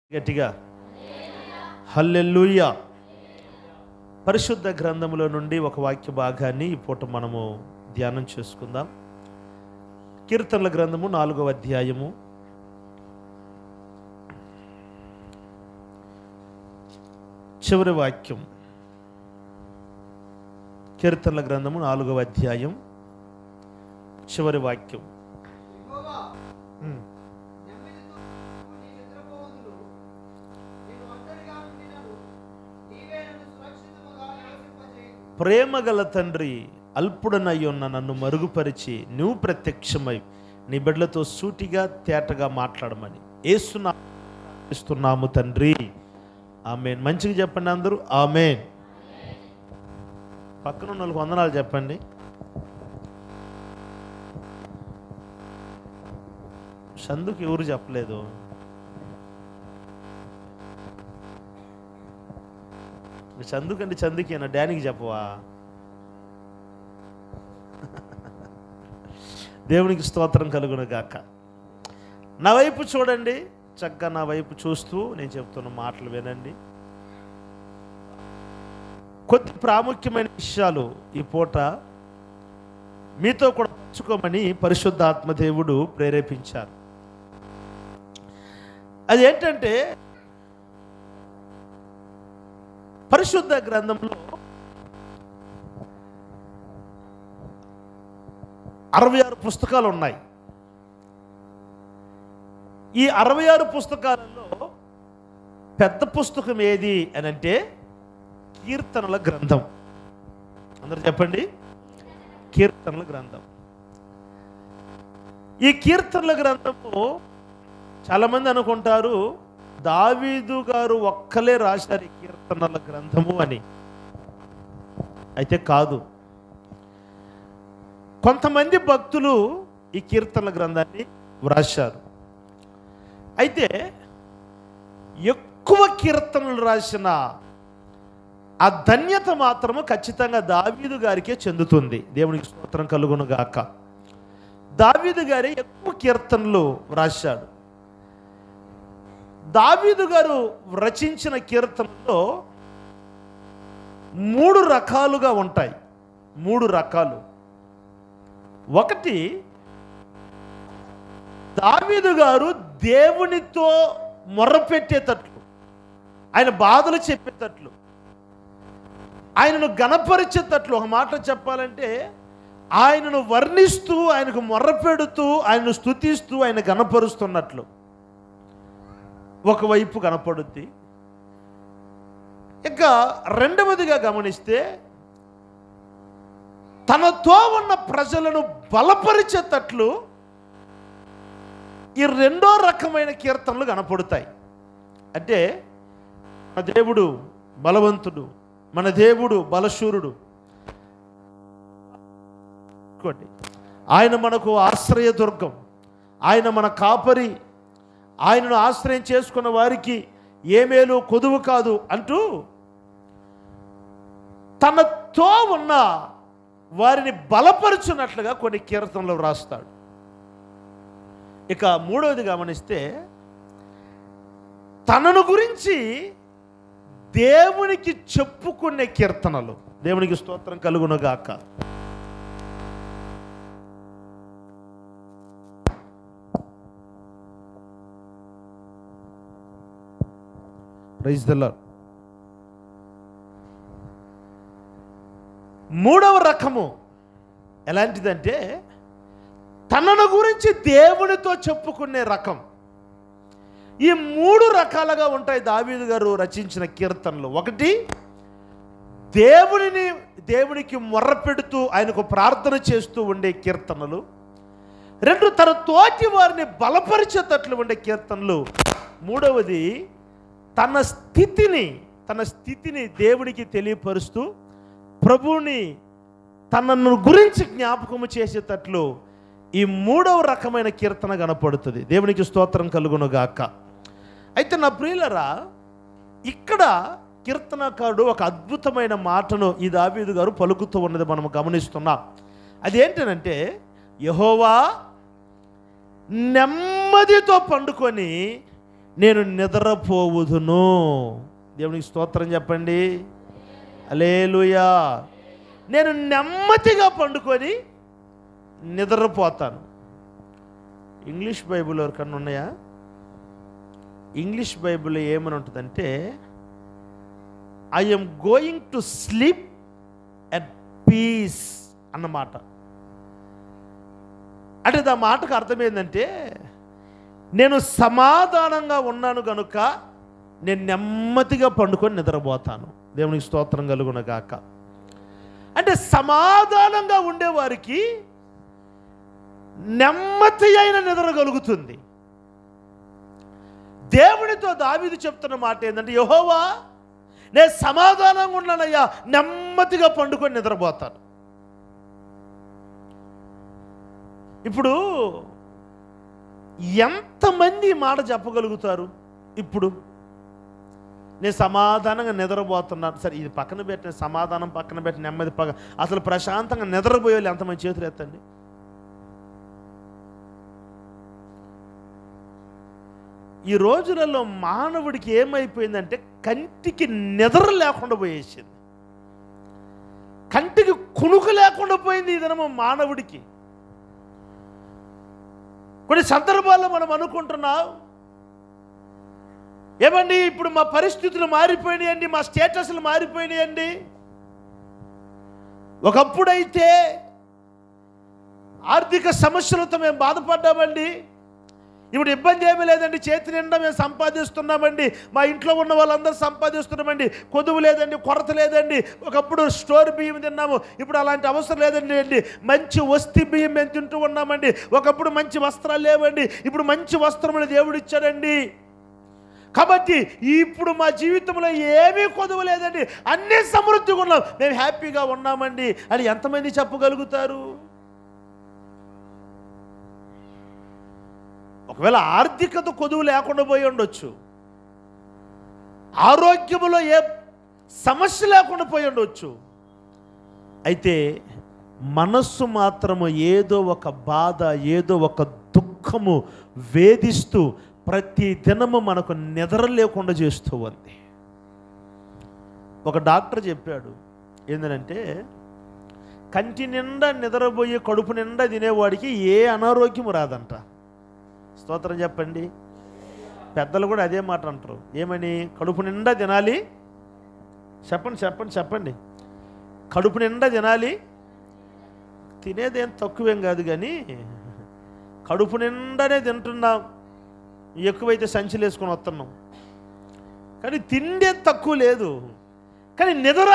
గట్టిగా హల్లెలూయా పరిశుద్ధ గ్రంథములో నుండి ఒక వాక్య భాగాన్ని ఈ పూట మనము ధ్యానం చేసుకుందాం కీర్తనల గ్రంథము నాలుగవ అధ్యాయము చివరి వాక్యం కీర్తనల గ్రంథము నాలుగవ అధ్యాయం చివరి వాక్యం యెహోవా, ఉమ్. నెమ్మదితో నీ నిద్రపోవద్దును. నేను ఒంటరిగా ఉండినను, నీవే నన్ను సురక్షితముగా నివసింపజేయుము. ప్రేమగల తండ్రి అల్పుడనై ఉన్న నన్ను మరుగుపరిచి నువ్వు ప్రత్యక్షమై నీ బిడ్డలతో సూటిగా తేటగా మాట్లాడమని ఏస్తున్నా ఇస్తున్నాము తండ్రి ఆమెన్ మంచిగా చెప్పండి అందరూ ఆమెన్ పక్కన ఉన్న వాళ్ళకి వందనాలు చెప్పండి చందుకి ఎవరు చెప్పలేదు చందుకంటే చందుకేనా డానికి చెప్పవా దేవునికి స్తోత్రం కలుగును గాక నా వైపు చూడండి చక్కగా నా వైపు చూస్తూ నేను చెప్తున్న మాటలు వినండి కొద్ది ప్రాముఖ్యమైన విషయాలు ఈ పూట మీతో కూడా పంచుకోమని పరిశుద్ధ ఆత్మదేవుడు ప్రేరేపించారు అదేంటంటే పరిశుద్ధ గ్రంథంలో అరవై ఆరు పుస్తకాలు ఉన్నాయి ఈ అరవై ఆరు పుస్తకాలలో పెద్ద పుస్తకం ఏది అని అంటే కీర్తనల గ్రంథం అందరు చెప్పండి కీర్తనల గ్రంథం ఈ కీర్తనల గ్రంథము చాలామంది అనుకుంటారు దావీదు గారు ఒక్కలే రాశారు ఈ కీర్తనల గ్రంథము అని అయితే కాదు కొంతమంది భక్తులు ఈ కీర్తనల గ్రంథాన్ని వ్రాశారు అయితే ఎక్కువ కీర్తనలు రాసిన ఆ ధన్యత మాత్రము ఖచ్చితంగా దావీదు గారికే చెందుతుంది దేవునికి స్తోత్రం కలుగును గాక దావీదు గారి ఎక్కువ కీర్తనలు వ్రాశాడు దావీదు గారు రచించిన కీర్తనలో మూడు రకాలుగా ఉంటాయి మూడు రకాలు ఒకటి దావీదు గారు దేవునితో మొర్రపెట్టేటట్లు ఆయన బాధలు చెప్పేటట్లు ఆయనను గణపరిచేటట్లు ఒక మాట చెప్పాలంటే ఆయనను వర్ణిస్తూ ఆయనకు మొర్రపెడుతూ ఆయనను స్తుతిస్తూ ఆయన గణపరుస్తున్నట్లు ఒకవైపు కనపడుద్ది ఇక రెండవదిగా గమనిస్తే తనతో ఉన్న ప్రజలను బలపరిచేటట్లు ఈ రెండో రకమైన కీర్తనలు కనపడతాయి అంటే మన దేవుడు బలవంతుడు మన దేవుడు బలశూరుడు ఇంకోటి ఆయన మనకు ఆశ్రయదుర్గం ఆయన మన కాపరి ఆయనను ఆశ్రయం చేసుకున్న వారికి ఏమేలు కొదువు కాదు అంటూ తనతో ఉన్న వారిని బలపరుచున్నట్లుగా కొన్ని కీర్తనలు వ్రాస్తాడు ఇక మూడవది గమనిస్తే తనను గురించి దేవునికి చెప్పుకునే కీర్తనలు దేవునికి స్తోత్రం కలుగునుగాక ప్రైజ్ ద లార్డ్ మూడవ రకము ఎలాంటిదంటే తనను గురించి దేవునితో చెప్పుకునే రకం ఈ మూడు రకాలుగా ఉంటాయి దావీదు గారు రచించిన కీర్తనలు ఒకటి దేవునిని దేవునికి మొర్ర పెడుతూ ఆయనకు ప్రార్థన చేస్తూ ఉండే కీర్తనలు రెండు తన తోటి వారిని బలపరిచేటట్లు ఉండే కీర్తనలు మూడవది తన స్థితిని తన స్థితిని దేవునికి తెలియపరుస్తూ ప్రభువుని తనను గురించి జ్ఞాపకము చేసేటట్లు ఈ మూడవ రకమైన కీర్తన కనపడుతుంది దేవునికి స్తోత్రం కలుగును గాక అయితే నా ప్రియులరా ఇక్కడ కీర్తనకారుడు ఒక అద్భుతమైన మాటను ఈ దావీదు గారు పలుకుతూ ఉన్నది మనం గమనిస్తున్నాం అదేంటనంటే యహోవా నెమ్మదితో పండుకొని నేను నిద్రపోవుదును దేవునికి స్తోత్రం చెప్పండి అలేలుయా నేను నెమ్మదిగా పండుకొని నిద్రపోతాను ఇంగ్లీష్ బైబిల్ ఎవరికన్నా ఉన్నాయా ఇంగ్లీష్ బైబిల్ ఏమని ఉంటుందంటే I'm going to sleep at peace అన్నమాట అంటే దా మాటకు అర్థం ఏంటంటే నేను సమాధానంగా ఉన్నాను గనుక నేను నెమ్మదిగా పండుకొని నిద్రపోతాను దేవునికి స్తోత్రం కలుగున గాక అంటే సమాధానంగా ఉండేవారికి నెమ్మది అయిన నిద్ర కలుగుతుంది దేవునితో దావీదు చెప్తున్న మాట ఏంటంటే యహోవా నేను సమాధానంగా ఉన్నానయ్యా నెమ్మదిగా పండుకొని నిద్రపోతాను ఇప్పుడు ఎంతమంది ఈ మాట చెప్పగలుగుతారు ఇప్పుడు నేను సమాధానంగా నిద్రపోతున్నాను సరే ఇది పక్కన పెట్టిన సమాధానం పక్కన పెట్టి నెమ్మది పక్క అసలు ప్రశాంతంగా నిద్రపోయే వాళ్ళు ఎంతమంది చేతులు ఎత్తండి ఈ రోజులలో మానవుడికి ఏమైపోయిందంటే కంటికి నిద్ర లేకుండా పోయేసింది కంటికి కునుకు లేకుండా పోయింది ఈ దినము మానవుడికి కొన్ని సందర్భాల్లో మనం అనుకుంటున్నాం ఏమండి ఇప్పుడు మా పరిస్థితులు మారిపోయినాయండి మా స్టేటస్లు మారిపోయినాయండి ఒకప్పుడైతే ఆర్థిక సమస్యలతో మేము బాధపడ్డామండి ఇప్పుడు ఇబ్బంది ఏమీ లేదండి చేతి నిండా మేము సంపాదిస్తున్నామండి మా ఇంట్లో ఉన్న వాళ్ళందరూ సంపాదిస్తున్నామండి కొదువు లేదండి కొరత లేదండి ఒకప్పుడు స్టోర్ బియ్యం తిన్నాము ఇప్పుడు అలాంటి అవసరం లేదండి అండి మంచి వస్తి బియ్యం మేము తింటూ ఉన్నామండి ఒకప్పుడు మంచి వస్త్రాలు లేవండి ఇప్పుడు మంచి వస్త్రములు దేవుడు ఇచ్చాడండి కాబట్టి ఇప్పుడు మా జీవితంలో ఏమీ కొదువు లేదండి అన్నీ సమృద్ధిగా ఉన్నాం మేము హ్యాపీగా ఉన్నామండి అని ఎంతమంది చెప్పగలుగుతారు ఒకవేళ ఆర్థికత కొదువు లేకుండా పోయి ఉండొచ్చు ఆరోగ్యములో ఏ సమస్య లేకుండా పోయి ఉండొచ్చు అయితే మనస్సు మాత్రము ఏదో ఒక బాధ ఏదో ఒక దుఃఖము వేధిస్తూ ప్రతి దినము మనకు నిద్ర లేకుండా చేస్తూ ఉంది ఒక డాక్టర్ చెప్పాడు ఏంటంటే కంటి నిండా నిద్రపోయి కడుపు నిండా తినేవాడికి ఏ అనారోగ్యము రాదంట స్తోత్రం చెప్పండి పెద్దలు కూడా అదే మాట అంటారు ఏమని కడుపు నిండా తినాలి చెప్పండి చెప్పండి చెప్పండి కడుపు నిండా తినాలి తినేదేం తక్కువేం కాదు కానీ కడుపు నిండానే తింటున్నాం ఎక్కువైతే సంచులు వేసుకొని వస్తున్నాం కానీ తిండే తక్కువ లేదు కానీ నిద్ర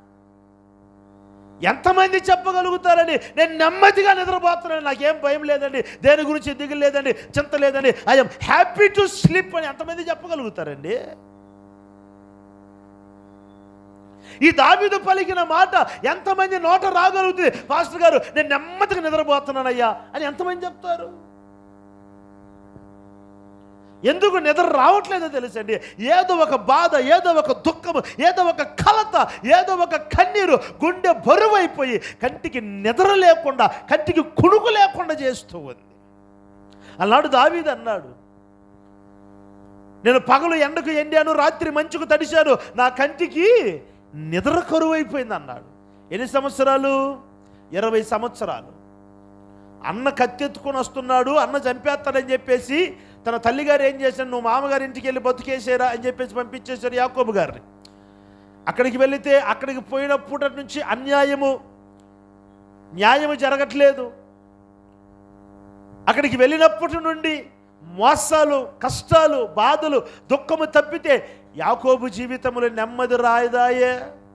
ఎంతమంది చెప్పగలుగుతారని నేను నెమ్మదిగా నిద్రపోతున్నాను నాకేం భయం లేదండి దేని గురించి దిగులు లేదండి చింత లేదండి ఐఎమ్ హ్యాపీ టు స్లీప్ అని ఎంతమంది చెప్పగలుగుతారండి ఈ దావీదు పలికిన మాట ఎంతమంది నోట రాగలుగుతుంది పాస్టర్ గారు నేను నెమ్మదిగా నిద్రపోతున్నానయ్యా అని ఎంతమంది చెప్తారు ఎందుకు నిద్ర రావట్లేదో తెలుసండి ఏదో ఒక బాధ ఏదో ఒక దుఃఖము ఏదో ఒక కలత ఏదో ఒక కన్నీరు గుండె బరువైపోయి కంటికి నిద్ర లేకుండా కంటికి కుణుకు లేకుండా చేస్తూ ఉంది అన్నాడు దావీదు అన్నాడు నేను పగలు ఎండకు ఎండాను రాత్రి మంచుకు తడిశాను నా కంటికి నిద్ర కరువైపోయింది అన్నాడు ఎన్ని సంవత్సరాలు ఇరవై సంవత్సరాలు అన్న కత్తెత్తుకొని వస్తున్నాడు అన్న చంపేస్తాడని చెప్పేసి తన తల్లిగారు ఏం చేశాడు నువ్వు మామగారి ఇంటికి వెళ్ళి బతుకేసారా అని చెప్పేసి పంపించేశారు యాకోబు గారిని అక్కడికి వెళితే అక్కడికి పోయినప్పటి నుంచి అన్యాయము న్యాయము జరగట్లేదు అక్కడికి వెళ్ళినప్పటి నుండి మోసాలు కష్టాలు బాధలు దుఃఖము తప్పితే యాకోబు జీవితంలో నెమ్మది రాయదాయే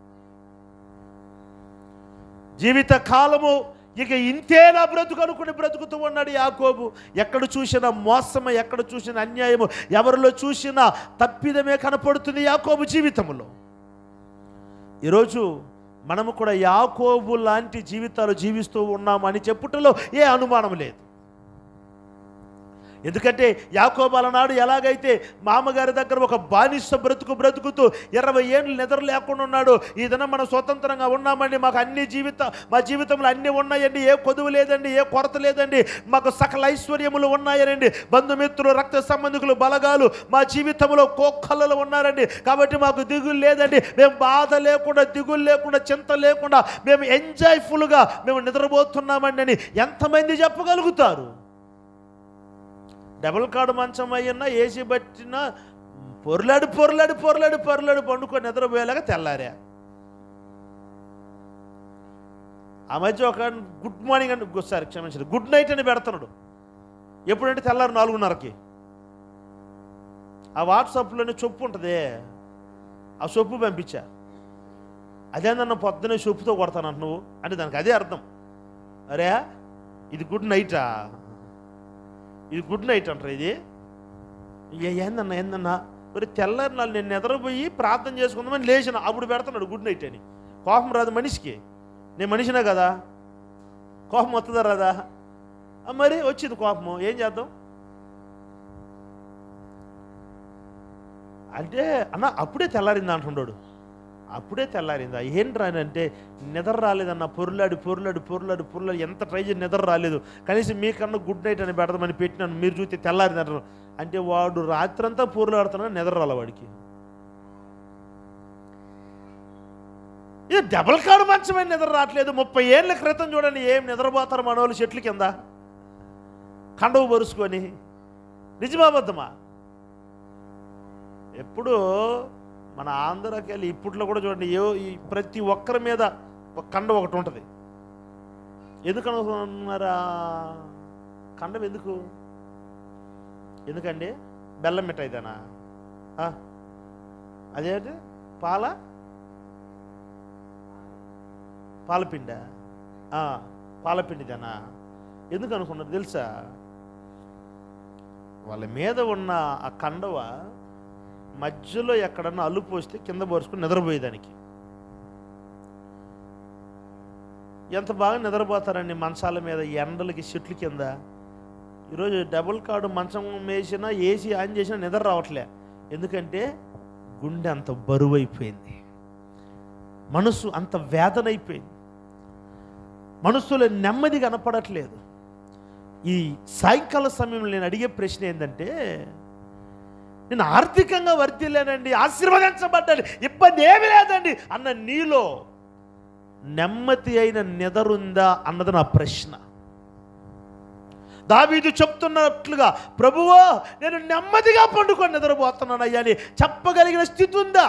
జీవిత కాలము ఇక ఇంతేనా బ్రతుకు అనుకుని బ్రతుకుతూ ఉన్నాడు యాకోబు ఎక్కడ చూసినా మోసము ఎక్కడ చూసిన అన్యాయము ఎవరిలో చూసినా తప్పిదమే కనపడుతుంది యాకోబు జీవితంలో ఈరోజు మనము కూడా యాకోబు లాంటి జీవితాలు జీవిస్తూ ఉన్నామని చెప్పుటలో ఏ అనుమానం లేదు ఎందుకంటే యాకోబాల నాడు ఎలాగైతే మామగారి దగ్గర ఒక బానిస బ్రతుకు బ్రతుకుతూ ఇరవై ఏళ్ళు నిద్ర లేకుండా ఉన్నాడు ఈ దినం మనం స్వతంత్రంగా ఉన్నామండి మాకు అన్ని జీవిత మా జీవితంలో అన్ని ఉన్నాయండి ఏ కొదువు లేదండి ఏ కొరత లేదండి మాకు సకల ఐశ్వర్యములు ఉన్నాయనండి బంధుమిత్రులు రక్త సంబంధికులు బలగాలు మా జీవితంలో కోక్కలలో ఉన్నారండి కాబట్టి మాకు దిగులు లేదండి మేము బాధ లేకుండా దిగులు లేకుండా చింత లేకుండా మేము ఎంజాయ్ఫుల్గా మేము నిద్రపోతున్నామండి అని ఎంతమంది చెప్పగలుగుతారు డబుల్ కార్డు మంచం అయ్యన్నా ఏసీ పట్టినా పొరలాడు పొరలాడు పొరలాడు పొరలాడు పండుకొని నిద్రపోయేలాగా తెల్లారా ఆ మధ్య ఒక గుడ్ మార్నింగ్ అని సారీ క్షమించండి గుడ్ నైట్ అని పెడుతున్నాడు ఎప్పుడంటే తెల్లారు నాలుగున్నరకి ఆ వాట్సాప్లోనే చొప్పు ఉంటుంది ఆ చొప్పు పంపించా అదేందన్న పొద్దునే చొప్పుతో కొడతానంట నువ్వు అంటే దానికి అదే అర్థం అరే ఇది గుడ్ నైటా ఇది గుడ్ నైట్ అంటారు ఇది ఏ- ఏందన్నా ఏందన్నా మరి తెల్లారి నాళ్ళు నేను నిద్రపోయి ప్రార్థన చేసుకుందామని లేచిన అప్పుడు పెడుతున్నాడు గుడ్ నైట్ అని కోపం రాదు మనిషికి నేను మనిషినే కదా కోపం వస్తుందా రాదా ఆ, మరి వచ్చింది కోపము ఏం చేద్దాం అంటే అన్న అప్పుడే తెల్లారింది అంటున్నాడు అప్పుడే తెల్లారిందా ఏంట్రా అని అంటే నిద్ర రాలేదన్న పొరులాడి పొరులాడి పొరులాడి పొరులాడి ఎంత ట్రై చేసి నిద్ర రాలేదు కనీసం మీకన్నా గుడ్ నైట్ అని పెడదామని పెట్టినాను మీరు చూస్తే తెల్లారింది అంటారు అంటే వాడు రాత్రంతా పొరులాడుతున్నాడు నిద్ర రాల వాడికి ఇది డబల్ కాడు మంచమైన నిద్ర రావట్లేదు ముప్పై ఏళ్ళ క్రితం చూడండి ఏం నిద్రపోతారు మనోళ్ళు చెట్ల కింద కండవు పరుచుకొని నిజమాబద్ధమా ఎప్పుడు మన ఆంధ్రాకి వెళ్ళి ఇప్పట్లో కూడా చూడండి ఏ ఈ ప్రతి ఒక్కరి మీద ఒక కండ ఒకటి ఉంటుంది ఎందుకు అనుకున్నారా కండం ఎందుకు ఎందుకండి బెల్లం మిఠాయిదేనా ఆ? అదేంటి పాల పాలపిండ ఆ, పాలపిండిదేనా ఎందుకు అనుకున్నారు తెలుసా వాళ్ళ మీద ఉన్న ఆ కండవ మధ్యలో ఎక్కడన్నా అల్లు పోస్తే కింద పోరుచుకుని నిద్రపోయేదానికి ఎంత బాగా నిద్రపోతారండి మంచాల మీద ఎండలకి చెట్ల కింద ఈరోజు డబుల్ కార్డు మంచం వేసినా ఏసీ ఆన్ చేసినా నిద్ర రావట్లే ఎందుకంటే గుండె అంత బరువు అయిపోయింది మనసు అంత వేదన అయిపోయింది మనసులో నెమ్మది కనపడట్లేదు ఈ సాయంకాల సమయంలో నేను అడిగే ప్రశ్న ఏంటంటే నేను ఆర్థికంగా వర్తిల్లానండి ఆశీర్వదించబడ్డాను ఇబ్బంది ఏమీ లేదండి అన్న నీలో నెమ్మది అయిన నిదరుందా అన్నది నా ప్రశ్న దావీదు చెప్తున్నట్లుగా ప్రభువో నేను నెమ్మదిగా పండుకొని నిద్రపోతున్నాను అయ్యా అని చెప్పగలిగిన స్థితి ఉందా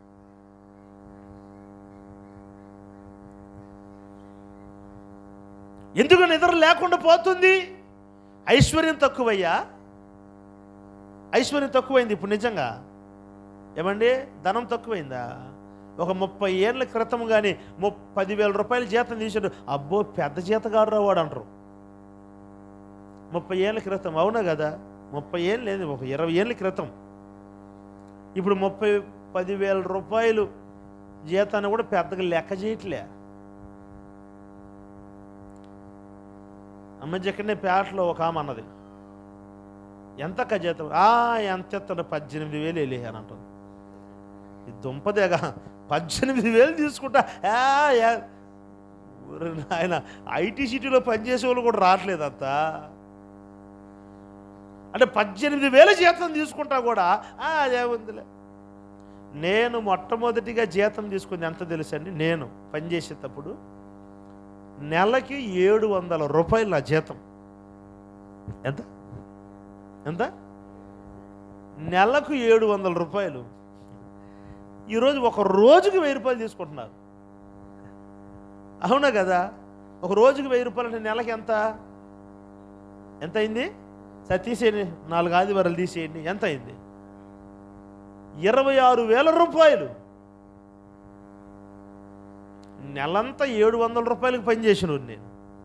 ఎందుకు నిద్ర లేకుండా పోతుంది ఐశ్వర్యం తక్కువయ్యా ఐశ్వర్యం తక్కువైంది ఇప్పుడు నిజంగా ఏమండి ధనం తక్కువైందా ఒక ముప్పై ఏళ్ళ క్రితం కానీ ము పదివేల రూపాయల జీతం తీసాడు అబ్బో పెద్ద జీతగాడు వాడు అంటారు ముప్పై ఏళ్ళ క్రితం అవునా కదా ముప్పై ఏళ్ళు లేదు ఒక ఇరవై ఏళ్ళ క్రితం ఇప్పుడు ముప్పై పదివేల రూపాయలు జీతాన్ని కూడా పెద్దగా లెక్క చేయట్లే అమ్మ జక్కనే పేటలో ఒక ఆమె అన్నది ఎంత జీతం ఆ ఎంత ఎత్తాడు పద్దెనిమిది వేలు వెళ్ళి అని అంటుంది ఈ దుంపదేగా పద్దెనిమిది వేలు తీసుకుంటా ఆ, యా. ఒరే నాయన ఐటీ సిటీలో పనిచేసే వాళ్ళు కూడా రావట్లేదు అంత అంటే పద్దెనిమిది వేల జీతం తీసుకుంటా కూడా "ఆ, అదే ఉందిలే నేను మొట్టమొదటిగా జీతం తీసుకుంది ఎంత తెలుసండి నేను పనిచేసేటప్పుడు నెలకి ఏడు వందల రూపాయలు నా జీతం ఎంత ఎంత నెలకు ఏడు వందల రూపాయలు ఈరోజు ఒక రోజుకి వెయ్యి రూపాయలు తీసుకుంటున్నారు అవునా కదా ఒక రోజుకి వెయ్యి రూపాయలు అంటే నెలకి ఎంత ఎంత అయింది సరే తీసేయండి నాలుగు ఆదివారాలు తీసేయండి ఎంత అయింది ఇరవై ఆరు వేల రూపాయలు నెలంతా ఏడు వందల రూపాయలకు పనిచేసిన నేను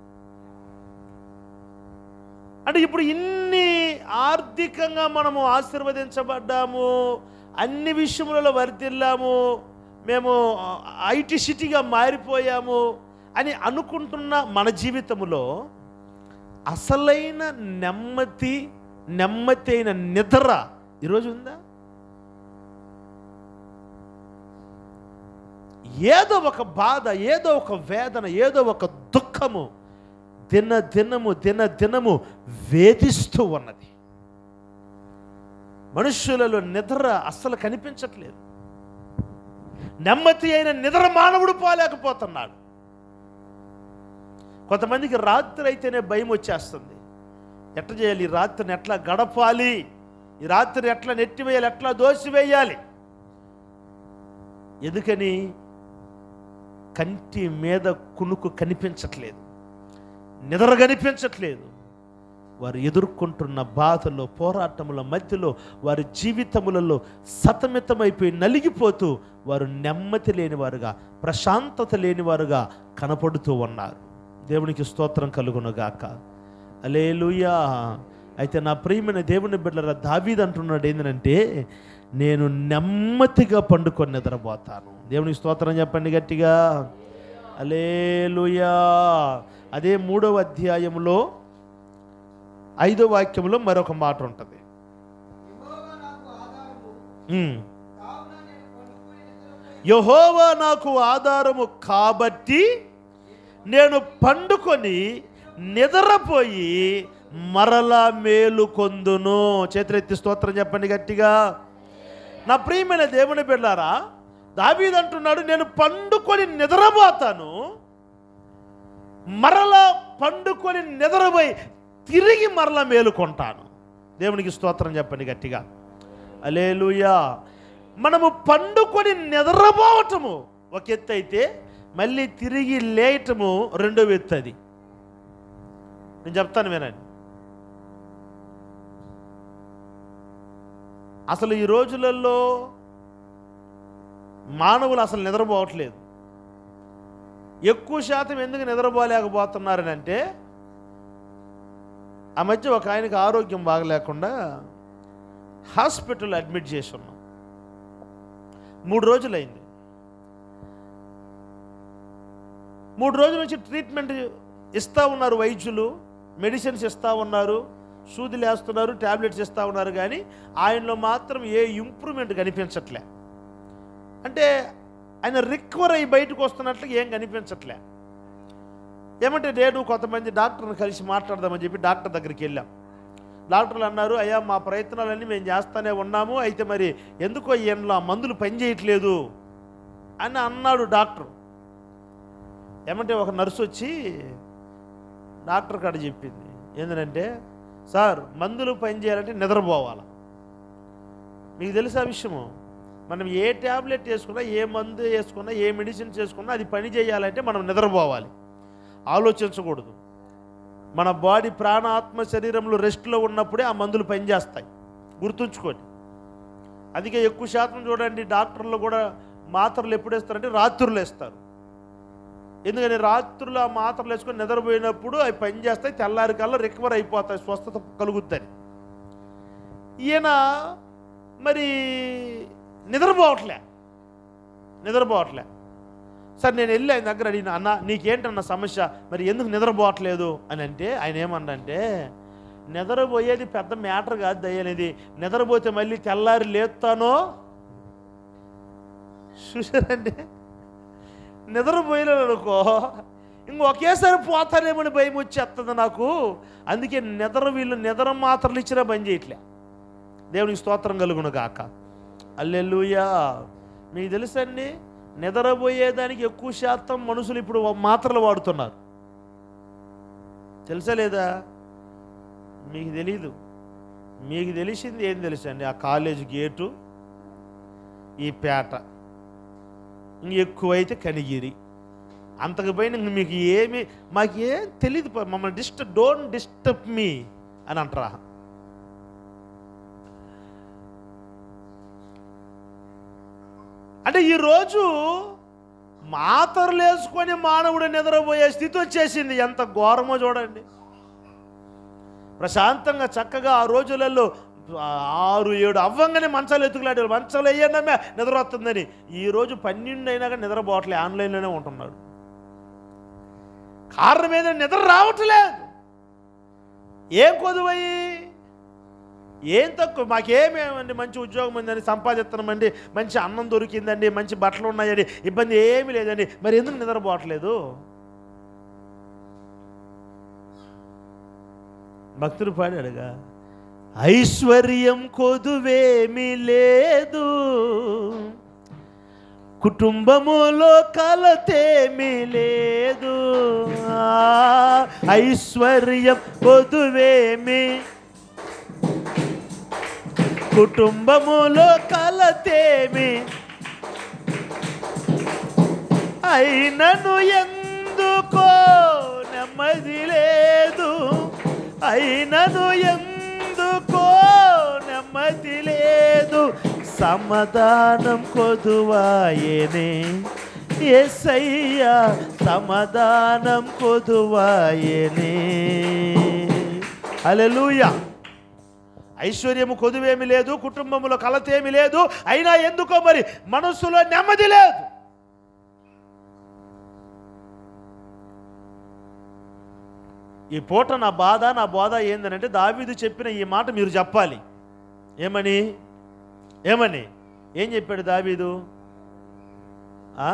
అంటే ఇప్పుడు ఇన్ని ఆర్థికంగా మనము ఆశీర్వదించబడ్డాము అన్ని విషయములలో వర్తిల్లాము మేము ఐటీ సిటీగా మారిపోయాము అని అనుకుంటున్న మన జీవితంలో అసలైన నెమ్మది నెమ్మది అయిన నిద్ర ఈరోజు ఉందా ఏదో ఒక బాధ ఏదో ఒక వేదన ఏదో ఒక దుఃఖము దిన దినము దిన దినము వేధిస్తూ ఉన్నది మనుష్యులలో నిద్ర అస్సలు కనిపించట్లేదు నెమ్మది అయిన నిద్ర మానవుడు పోలేకపోతున్నాడు కొంతమందికి రాత్రి అయితేనే భయం వచ్చేస్తుంది ఎట్లా చేయాలి ఈ రాత్రిని ఎట్లా గడపాలి ఈ రాత్రి ఎట్లా నెట్టివేయాలి ఎట్లా దోసివేయాలి ఎందుకని కంటి మీద కునుకు కనిపించట్లేదు నిద్ర కనిపించట్లేదు వారు ఎదుర్కొంటున్న బాధలో పోరాటముల మధ్యలో వారి జీవితములలో సతమితమైపోయి నలిగిపోతూ వారు నెమ్మది లేనివారుగా ప్రశాంతత లేనివారుగా కనపడుతూ ఉన్నారు దేవునికి స్తోత్రం కలుగునుగాక అలేలుయా అయితే నా ప్రియమైన దేవుని బిడ్డల దావీద్ అంటున్నాడు ఏంటంటే నేను నెమ్మదిగా పండుకొని నిద్రపోతాను దేవునికి స్తోత్రం చెప్పండి గట్టిగా అలేలుయా అదే మూడవ అధ్యాయంలో ఐదో వాక్యంలో మరొక మాట ఉంటుంది యెహోవా నాకు ఆధారము ఉమ్. కావున నేను పండుకొని నిద్రపోయి యహోవా నాకు ఆధారము కాబట్టి నేను పండుకొని నిద్రపోయి మరలా మేలు కొందును చేతులెత్తి స్తోత్రం చెప్పండి గట్టిగా నా ప్రియమైన దేవుని బిడ్డారా దావీద్ అంటున్నాడు నేను పండుకొని నిద్రపోతాను మరలా పండుకొని నిద్రపోయి తిరిగి మరలా మేలుకొంటాను దేవునికి స్తోత్రం చెప్పండి గట్టిగా అలేలుయా మనము పండుకొని నిద్రపోవటము ఒక ఎత్తు అయితే మళ్ళీ తిరిగి లేయటము రెండో ఎత్తు అది నేను చెప్తాను వినండి అసలు ఈ రోజులలో మానవులు అసలు నిద్రపోవట్లేదు ఎక్కువ శాతం ఎందుకు నిద్రపోలేకపోతున్నారని అంటే ఆ మధ్య ఒక ఆయనకి ఆరోగ్యం బాగలేకుండా హాస్పిటల్ అడ్మిట్ చేసి ఉన్నాం మూడు రోజులైంది మూడు రోజుల నుంచి ట్రీట్మెంట్ ఇస్తూ ఉన్నారు వైద్యులు మెడిసిన్స్ ఇస్తూ ఉన్నారు సూదులు వేస్తున్నారు ట్యాబ్లెట్స్ ఇస్తూ ఉన్నారు కానీ ఆయనలో మాత్రం ఏ ఇంప్రూవ్మెంట్ కనిపించట్లే అంటే ఆయన రికవర్ అయ్యి బయటకు వస్తున్నట్లు ఏం కనిపించట్లే ఏమంటే నేను కొంతమంది డాక్టర్ని కలిసి మాట్లాడదామని చెప్పి డాక్టర్ దగ్గరికి వెళ్ళాం డాక్టర్లు అన్నారు అయ్యా మా ప్రయత్నాలన్నీ మేము చేస్తూనే ఉన్నాము అయితే మరి ఎందుకో ఈయనలో ఆ మందులు పనిచేయట్లేదు అని అన్నాడు డాక్టర్ ఏమంటే ఒక నర్సు వచ్చి డాక్టర్ కాడ చెప్పింది ఏంటంటే సార్ మందులు పనిచేయాలంటే నిద్రపోవాలి మీకు తెలుసా విషయము మనం ఏ ట్యాబ్లెట్ వేసుకున్నా ఏ మందు వేసుకున్నా ఏ మెడిసిన్స్ వేసుకున్నా అది పని చేయాలంటే మనం నిద్రపోవాలి ఆలోచించకూడదు మన బాడీ ప్రాణ ఆత్మ శరీరంలో రెస్ట్లో ఉన్నప్పుడే ఆ మందులు పనిచేస్తాయి గుర్తుంచుకోండి అందుకే ఎక్కువ శాతం చూడండి డాక్టర్లు కూడా మాత్రలు ఎప్పుడు వేస్తారంటే రాత్రులు వేస్తారు ఎందుకని రాత్రులు ఆ మాత్రలు వేసుకొని నిద్రపోయినప్పుడు అవి పనిచేస్తాయి తెల్లారి కల్లా రికవర్ అయిపోతాయి స్వస్థత కలుగుద్దని ఈయన మరి నిద్రపోవట్లే నిద్రపోవట్లే సార్ నేను వెళ్ళి ఆయన దగ్గర అడిగిన అన్న నీకేంటన్న సమస్య మరి ఎందుకు నిద్రపోవట్లేదు అని అంటే ఆయన ఏమన్నంటే నిద్రపోయేది పెద్ద మ్యాటర్ కాదు దయ్యనేది నిద్రపోతే మళ్ళీ తెల్లారి లేస్తానో చూసారండి నిద్రపోయినాను అనుకో ఇంక ఒకేసారి పోతానేమని భయం వచ్చేస్తుంది నాకు అందుకే నిద్ర వీళ్ళు నిద్ర మాత్రలు ఇచ్చినా పని చేయట్లే దేవునికి స్తోత్రం కలుగును గాక అల్లెలుయా మీకు తెలుసండి నిద్రపోయేదానికి ఎక్కువ శాతం మనుషులు ఇప్పుడు మాత్రలు వాడుతున్నారు తెలుసా లేదా మీకు తెలీదు మీకు తెలిసింది ఏం తెలుసండి ఆ కాలేజ్ గేటు ఈ పేట ఇంక ఎక్కువైతే కనిగిరి అంతకు పైన ఇంక మీకు ఏమి మాకు ఏం తెలియదు ప- మమ్మల్ని డిస్టర్బ్ డోంట్ డిస్టర్బ్ మీ అని అంటారా అంటే ఈరోజు మాతరలు వేసుకొని మానవుడు నిద్రపోయే స్థితి వచ్చేసింది ఎంత ఘోరమో చూడండి ప్రశాంతంగా చక్కగా ఆ రోజులలో ఆ, ఆరు ఏడు అవ్వంగానే మంచాలు ఎత్తుకులాడే మంచాలు వేయడమే నిద్ర వస్తుందని ఈ రోజు పన్నెండు అయినా కానీ నిద్రపోవట్లే ఆన్లైన్లోనే ఉంటున్నాడు కారణం ఏదో నిద్ర రావట్లేదు ఏం కొదువయి ఏం తక్కువ మాకేమేమండి మంచి ఉద్యోగం ఉందండి సంపాదిస్తున్నామండి మంచి అన్నం దొరికిందండి మంచి బట్టలు ఉన్నాయండి ఇబ్బంది ఏమీ లేదండి మరి ఎందుకు నిద్రపోవట్లేదు భక్తుడు పాడాడుగా ఐశ్వర్యం కొదువేమీ లేదు కుటుంబములో కలతేమీ లేదు ఆ, ఐశ్వర్యం కొదువేమి కుటుంబములో కలతేమి అయినను ఎందుకో నెమ్మది లేదు అయినను ఎందుకో నెమ్మది లేదు సమాధానం కొదువాయనే ఎసయ్యా సమాధానం కొదువాయనే హల్లెలూయా ఐశ్వర్యము కొదువేమి లేదు కుటుంబములో కలతేమి లేదు అయినా ఎందుకో మరి మనస్సులో నెమ్మది లేదు ఈ పూట నా బాధ నా బోధ ఏందనంటే దావీదు చెప్పిన ఈ మాట మీరు చెప్పాలి ఏమని ఏమని ఏం చెప్పాడు దావీదు ఆ?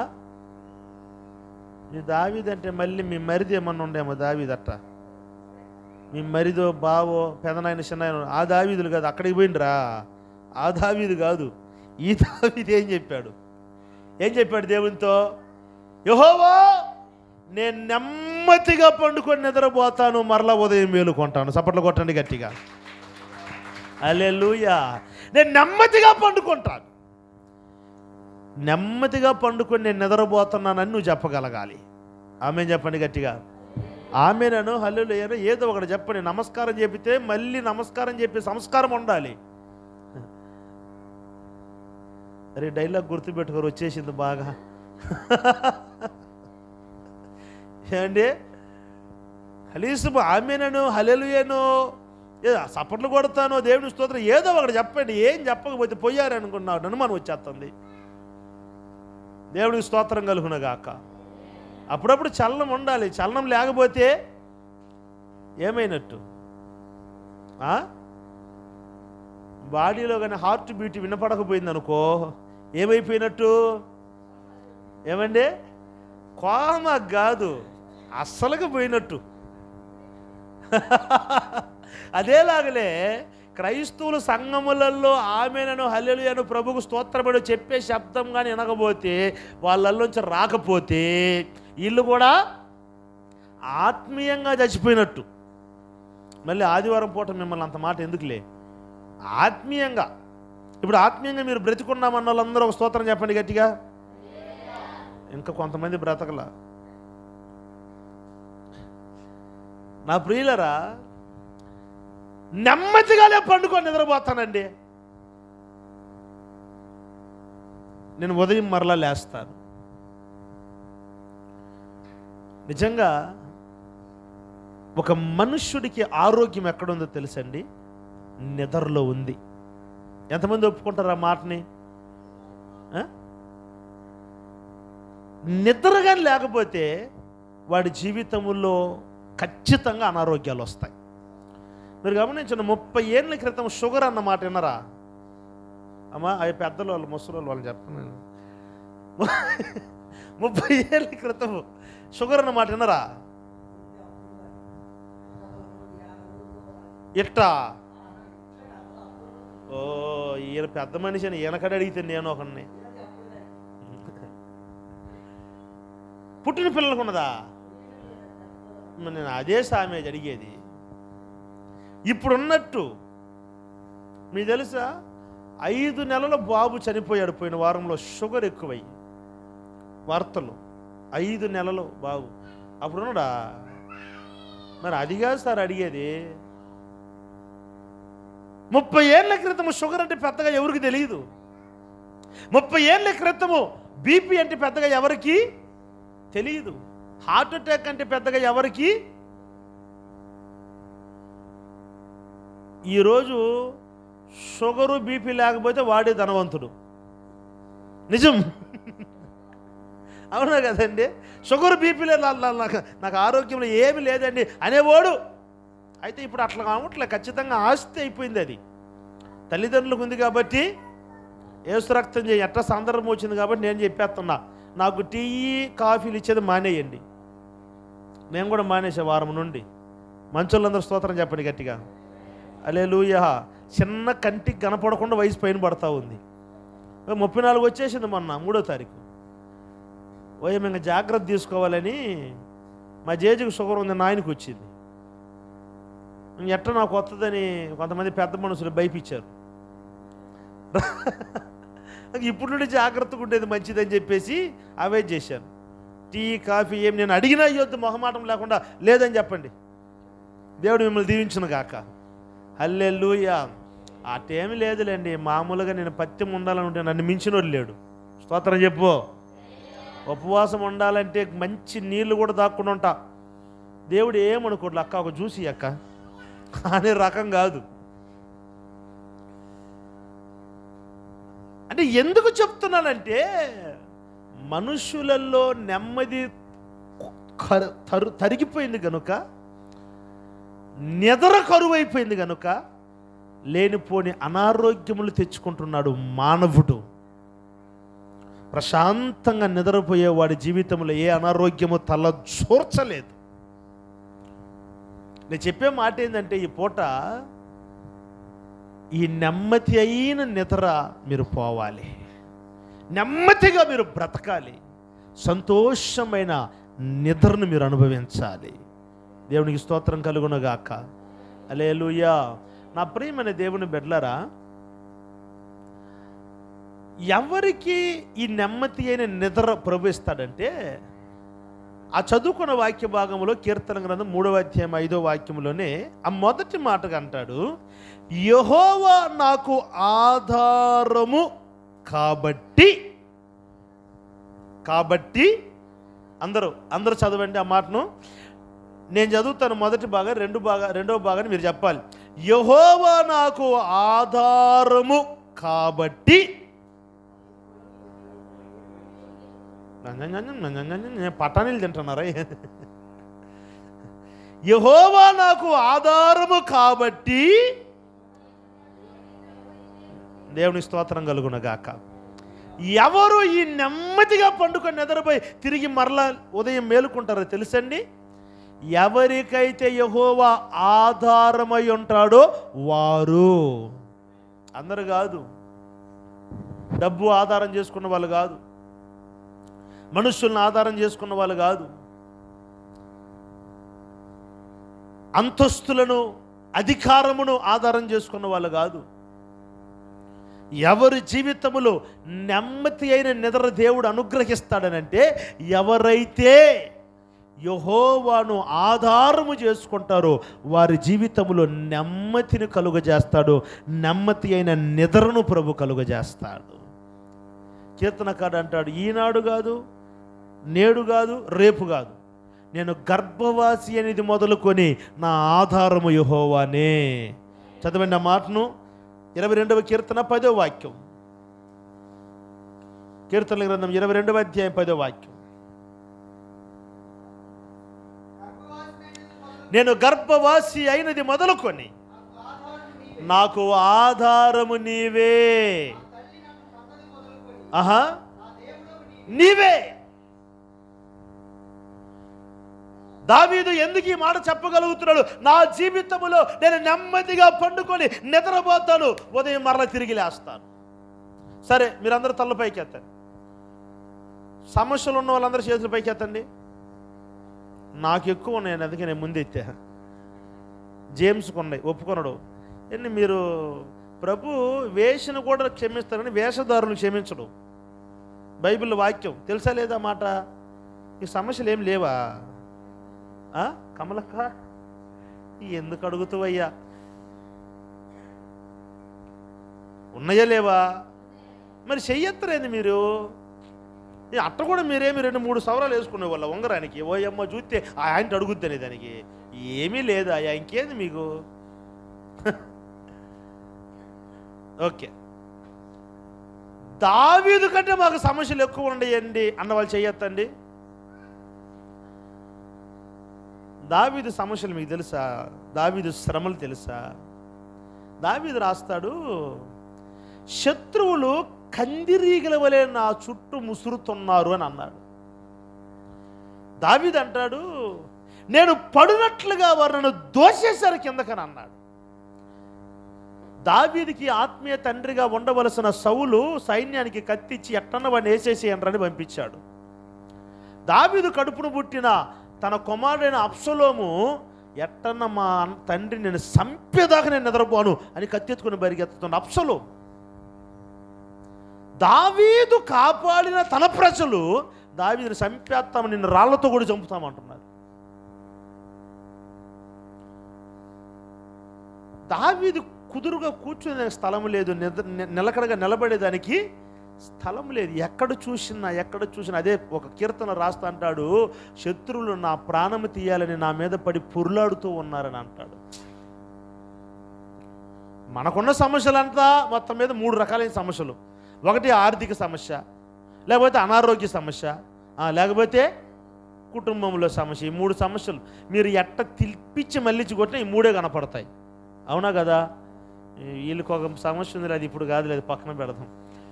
ఈ దావీదు అంటే మళ్ళీ మీ మరిది ఏమన్నా ఉండేమో దావీదు అట్ట మీ మరిదో బావో పెదనాయన చిన్నాయన ఆ దావీదులు కాదు అక్కడికి పోయిండ్రా ఆ దావీదు కాదు ఈ దావీదు ఏం చెప్పాడు ఏం చెప్పాడు దేవునితో యహోవా నేను నెమ్మదిగా పండుకొని నిద్రపోతాను మరలా ఉదయం మేలుకుంటాను చప్పట్లు కొట్టండి గట్టిగా అలెలుయా నేను నెమ్మదిగా పండుకుంటాను నెమ్మదిగా పండుకొని నేను నిద్రపోతున్నానని నువ్వు చెప్పగలగాలి ఆమె చెప్పండి గట్టిగా ఆమెనను హల్లులేను ఏదో ఒకటి చెప్పండి నమస్కారం చెప్పితే మళ్ళీ నమస్కారం చెప్పే సంస్కారం ఉండాలి అరే డైలాగ్ గుర్తుపెట్టుకోరు వచ్చేసింది బాగా ఏమండి కనీసం ఆమెనను హలెలుయను ఏ సపట్లు కొడతాను దేవుని స్తోత్రం ఏదో ఒకటి చెప్పండి ఏం చెప్పకపోతే పోయారు అనుకున్నాడు అనుమానం వచ్చేస్తుంది దేవుడికి స్తోత్రం కలుగునగాక అప్పుడప్పుడు చలనం ఉండాలి చలనం లేకపోతే ఏమైనట్టు ఆ? బాడీలో కానీ హార్ట్ బీట్ వినపడకపోయింది అనుకో ఏమైపోయినట్టు ఏమండి కోమ కాదు అస్సలుగా పోయినట్టు అదేలాగలే క్రైస్తవుల సంఘములలో ఆమెనను హల్లెలూయను ప్రభుకు స్తోత్రపడి చెప్పే శబ్దం కానీ వినకపోతే వాళ్ళల్లోంచి రాకపోతే వీళ్ళు కూడా ఆత్మీయంగా చచ్చిపోయినట్టు మళ్ళీ ఆదివారం పూట మిమ్మల్ని అంత మాట ఎందుకులే ఆత్మీయంగా ఇప్పుడు ఆత్మీయంగా మీరు బ్రతికున్నామన్న వాళ్ళందరూ ఒక స్తోత్రం చెప్పండి గట్టిగా ఇంకా కొంతమంది బ్రతకల నా ప్రియులరా నెమ్మదిగానే పండుకొని నిద్రపోతానండి నేను ఉదయం మరలా లేస్తాను నిజంగా ఒక మనుష్యుడికి ఆరోగ్యం ఎక్కడుందో తెలుసండి నిద్రలో ఉంది ఎంతమంది ఒప్పుకుంటారు ఆ మాటని ఆ? నిద్రగా లేకపోతే వాడి జీవితంలో ఖచ్చితంగా అనారోగ్యాలు వస్తాయి మీరు గమనించిన ముప్పై ఏళ్ళ క్రితం షుగర్ అన్న మాట విన్నరా అమ్మా అవి పెద్దలు వాళ్ళు ముసలి వాళ్ళు వాళ్ళు చెప్పను ముప్పై ఏళ్ళ క్రితం షుగర్ అన్న మాట విన్నరా ఇట్టా ఓ ఈయన పెద్ద మనిషి అని ఈయనకడ అడిగితే నేను ఒకడిని పుట్టిన పిల్లలకు ఉన్నదా మరి నేను అదే సామె అడిగేది ఇప్పుడున్నట్టు మీకు తెలుసా ఐదు నెలల బాబు చనిపోయాడు పోయిన వారంలో షుగర్ ఎక్కువై వార్తలు ఐదు నెలలు బాబు అప్పుడు ఉన్నాడా మరి అది కాదు సార్ అడిగేది ముప్పై ఏళ్ళ క్రితము షుగర్ అంటే పెద్దగా ఎవరికి తెలియదు ముప్పై ఏళ్ళ క్రితము బీపీ అంటే పెద్దగా ఎవరికి తెలియదు హార్ట్ అటాక్ అంటే పెద్దగా ఎవరికి ఈరోజు షుగరు బీపీ లేకపోతే వాడే ధనవంతుడు నిజం అవునా కదండి షుగర్ బీపీ లేదు నా- నా- నాకు నాకు ఆరోగ్యంలో ఏమి లేదండి అనేవాడు అయితే ఇప్పుడు అట్లా కావట్లే ఖచ్చితంగా ఆస్తి అయిపోయింది అది తల్లిదండ్రులకు ఉంది కాబట్టి ఏసు రక్తం చేయి ఎట్లా సందర్భం వచ్చింది కాబట్టి నేను చెప్పేస్తున్నా నాకు టీ కాఫీలు ఇచ్చేది మానేయండి నేను కూడా మానేసే వారం నుండి మంచోళ్ళందరూ స్తోత్రం చెప్పండి గట్టిగా అలే చిన్న కంటికి కనపడకుండా వయసు పైన పడతా ఉంది ఓ ముప్పై నాలుగు వచ్చేసింది మొన్న మూడో తారీఖు ఓ ఇంకా జాగ్రత్త తీసుకోవాలని మా జేజుకి షుగర్ ఉంది నాయనకి వచ్చింది ఇంక ఎట్ట నాకు వస్తుందని కొంతమంది పెద్ద మనుషులు భయపించారు ఇప్పుడు నుండి జాగ్రత్తగా ఉండేది మంచిదని చెప్పేసి అవే చేశాను టీ కాఫీ ఏం నేను అడిగినా ఇవ్వద్దు మొహమాటం లేకుండా లేదని చెప్పండి దేవుడు మిమ్మల్ని దీవించును గాక హల్లెలూయా అటేమి లేదులేండి మామూలుగా నేను పత్యం ఉండాలనుంటే నన్ను మించినోడు లేడు స్తోత్రం చెప్పు ఉపవాసం ఉండాలంటే మంచి నీళ్లు కూడా దాక్కుండా ఉంటా దేవుడు ఏమనుకోట్లే అక్క ఒక చూసి అక్క అనే రకం కాదు అంటే ఎందుకు చెప్తున్నానంటే మనుషులలో నెమ్మది కరు- తరు తరిగిపోయింది కనుక నిద్ర కరువైపోయింది కనుక లేనిపోని అనారోగ్యములు తెచ్చుకుంటున్నాడు మానవుడు ప్రశాంతంగా నిద్రపోయే వాడి జీవితంలో ఏ అనారోగ్యము తల చూర్చలేదు నేను చెప్పే మాట ఏంటంటే ఈ పూట ఈ నెమ్మది అయిన నిద్ర మీరు పోవాలి నెమ్మదిగా మీరు బ్రతకాలి సంతోషమైన నిద్రను మీరు అనుభవించాలి దేవునికి స్తోత్రం కలుగునగాక అలేలుయా నా ప్రియమైన దేవుని బిడ్డలారా ఎవరికి ఈ నెమ్మది అయిన నిద్ర ప్రవేశిస్తాడంటే ఆ చదువుకున్న వాక్య భాగంలో కీర్తన గ్రంథం మూడవ అధ్యాయం ఐదో వాక్యంలోనే ఆ మొదటి మాటగా అంటాడు యహోవా నాకు ఆధారము కాబట్టి కాబట్టి అందరూ అందరూ చదవండి ఆ మాటను నేను చదువుతాను మొదటి భాగం రెండు భాగా రెండవ భాగాన్ని మీరు చెప్పాలి యహోవా నాకు ఆధారము కాబట్టి నేను పటానీలు తింటున్నారా యహోవా నాకు ఆధారము కాబట్టి దేవుని స్తోత్రం కలుగునగాక ఎవరు ఈ నెమ్మదిగా పండుకొని నిద్రపోయి తిరిగి మరలా ఉదయం మేలుకుంటారో తెలుసండి ఎవరికైతే యహోవా ఆధారమై ఉంటాడో వారు అందరు కాదు డబ్బు ఆధారం చేసుకున్న వాళ్ళు కాదు మనుషుల్ని ఆధారం చేసుకున్న వాళ్ళు కాదు అంతస్తులను అధికారమును ఆధారం చేసుకున్న వాళ్ళు కాదు ఎవరి జీవితములో నెమ్మది అయిన నిద్ర దేవుడు అనుగ్రహిస్తాడనంటే ఎవరైతే యహోవాను ఆధారము చేసుకుంటారో వారి జీవితంలో నెమ్మదిని కలుగజేస్తాడు నెమ్మది అయిన నిద్రను ప్రభు కలుగజేస్తాడు కీర్తనకాడు అంటాడు ఈనాడు కాదు నేడు కాదు రేపు కాదు నేను గర్భవాసి అనేది మొదలుకొని నా ఆధారము యహోవానే చదవండి ఆ మాటను ఇరవై రెండవ కీర్తన పదో వాక్యం కీర్తన గ్రంథం ఇరవై రెండవ అధ్యాయం పదో వాక్యం నేను గర్భవాసి అయినది మొదలుకొని నాకు ఆధారము నీవే ఆహా నీవే దావీదు ఎందుకు ఈ మాట చెప్పగలుగుతున్నాడు నా జీవితంలో నేను నెమ్మదిగా పండుకొని నిద్రపోతాను ఉదయం మరల తిరిగి లేస్తాను సరే మీరందరూ తల్ల పైకి ఎత్తండి సమస్యలు ఉన్న వాళ్ళందరూ చేతులు పైకి ఎత్తండి నాకు ఎక్కువ ఉన్నాయి అందుకే నేను ముందు ఎత్తా జేమ్స్కి ఉన్నాయి ఒప్పుకొనడు ఎన్ని మీరు ప్రభు వేషను కూడా క్షమిస్తారని వేషధారులు క్షమించడు బైబిల్ వాక్యం తెలుసా లేదా మాట ఈ సమస్యలు ఏం లేవా ఆ? కమలక్క ఎందుకు అడుగుతావయ్యా ఉన్నాయా లేవా మరి చెయ్యత్తరేంది మీరు ఏ అట్ట కూడా మీరేమి రెండు మూడు సవరాలు వేసుకునే వాళ్ళ ఉంగరానికి ఓ అమ్మ చూస్తే ఆ ఆయన అడుగుద్దని దానికి ఏమీ లేదా ఇంకేంది మీకు ఓకే దావీదు కంటే మాకు సమస్యలు ఎక్కువ ఉండయండి అన్న వాళ్ళు చెయ్యొద్దండి దావీదు సమస్యలు మీకు తెలుసా దావీదు శ్రమలు తెలుసా దావీదు రాస్తాడు శత్రువులు కందిరీగల వలె నా చుట్టూ ముసురుతున్నారు అని అన్నాడు దావీదు అంటాడు నేను పడినట్లుగా వారు నన్ను దోసేశారు కిందకని అన్నాడు దావీదికి ఆత్మీయ తండ్రిగా ఉండవలసిన సౌలు సైన్యానికి కత్తిచ్చి ఎట్టన్న వాడిని వేసేసేయండ్రని పంపించాడు దావీదు కడుపును పుట్టిన తన కుమారుడైన అప్సలోము ఎట్టన్న మా అన్న- తండ్రి నేను సంపేదాకా నేను నిద్రపోను అని కత్తెత్తుకుని బరిగెత్తుతున్న అప్సలో దావీదు కాపాడిన తన ప్రజలు దావీదుని చంపేస్తాము నిన్ను రాళ్లతో కూడా చంపుతామంటున్నారు దావీదు కుదురుగా కూర్చునే స్థలం లేదు నిద్ర ని- నిలకడగా నిలబడేదానికి స్థలం లేదు ఎక్కడ చూసినా ఎక్కడ చూసినా అదే ఒక కీర్తన రాస్తా అంటాడు శత్రువులు నా ప్రాణము తీయాలని నా మీద పడి పురులాడుతూ ఉన్నారని అంటాడు మనకున్న సమస్యలంతా మొత్తం మీద మూడు రకాలైన సమస్యలు ఒకటి ఆర్థిక సమస్య లేకపోతే అనారోగ్య సమస్య ఆ, లేకపోతే కుటుంబంలో సమస్య ఈ మూడు సమస్యలు మీరు ఎట్ట తిప్పించి మళ్ళించి కొట్టినా ఈ మూడే కనపడతాయి అవునా కదా ఈ- వీళ్ళకి ఒక సమస్య ఉంది అది ఇప్పుడు కాదు లేదు పక్కన పెడదాం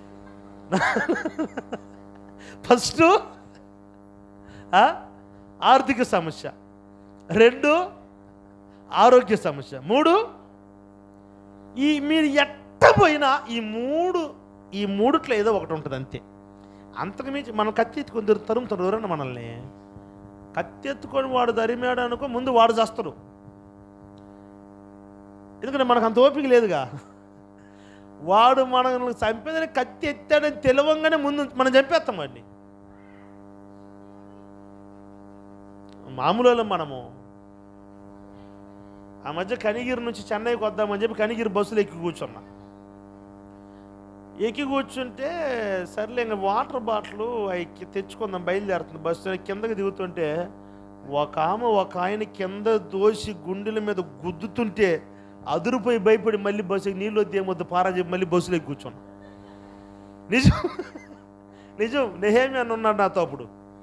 ఫస్ట్ ఆర్థిక సమస్య రెండు ఆరోగ్య సమస్య మూడు ఈ మీరు ఎట్ట పోయినా ఈ మూడు ఈ మూడుట్లో ఏదో ఒకటి ఉంటుంది అంతే అంతకు మించి మనం కత్తి ఎత్తుకొని దొరు- తరుముతారు ఎవరన్నా మనల్ని కత్తి ఎత్తుకొని వాడు దరిమాడు అనుకో ముందు వాడు చేస్తాడు ఎందుకంటే మనకు అంత ఓపిక లేదుగా వాడు మనల్ని చంపేదని కత్తి ఎత్తాడని తెలవంగానే ముందు మనం చంపేస్తాం వాడిని మామూలు వాళ్ళం మనము ఆ మధ్య కనిగిరి నుంచి చెన్నైకి వద్దామని చెప్పి కనిగిరి బస్సులో ఎక్కి కూర్చున్నా ఎక్కి కూర్చుంటే సర్లే ఇంకా వాటర్ బాటిల్ ఎక్కి తెచ్చుకుందాం బయలుదేరుతుంది బస్సు కిందకి దిగుతుంటే ఒక ఆమె ఒక ఆయన కింద దోసి గుండెల మీద గుద్దుతుంటే అదురుపోయి భయపడి మళ్ళీ బస్సుకి నీళ్ళు వద్దు ఏమొద్దు పారా చెప్పి మళ్ళీ బస్సులో ఎక్కి కూర్చున్నా నిజం నిజం నెహేమి అని ఉన్నాడు నాతో అప్పుడు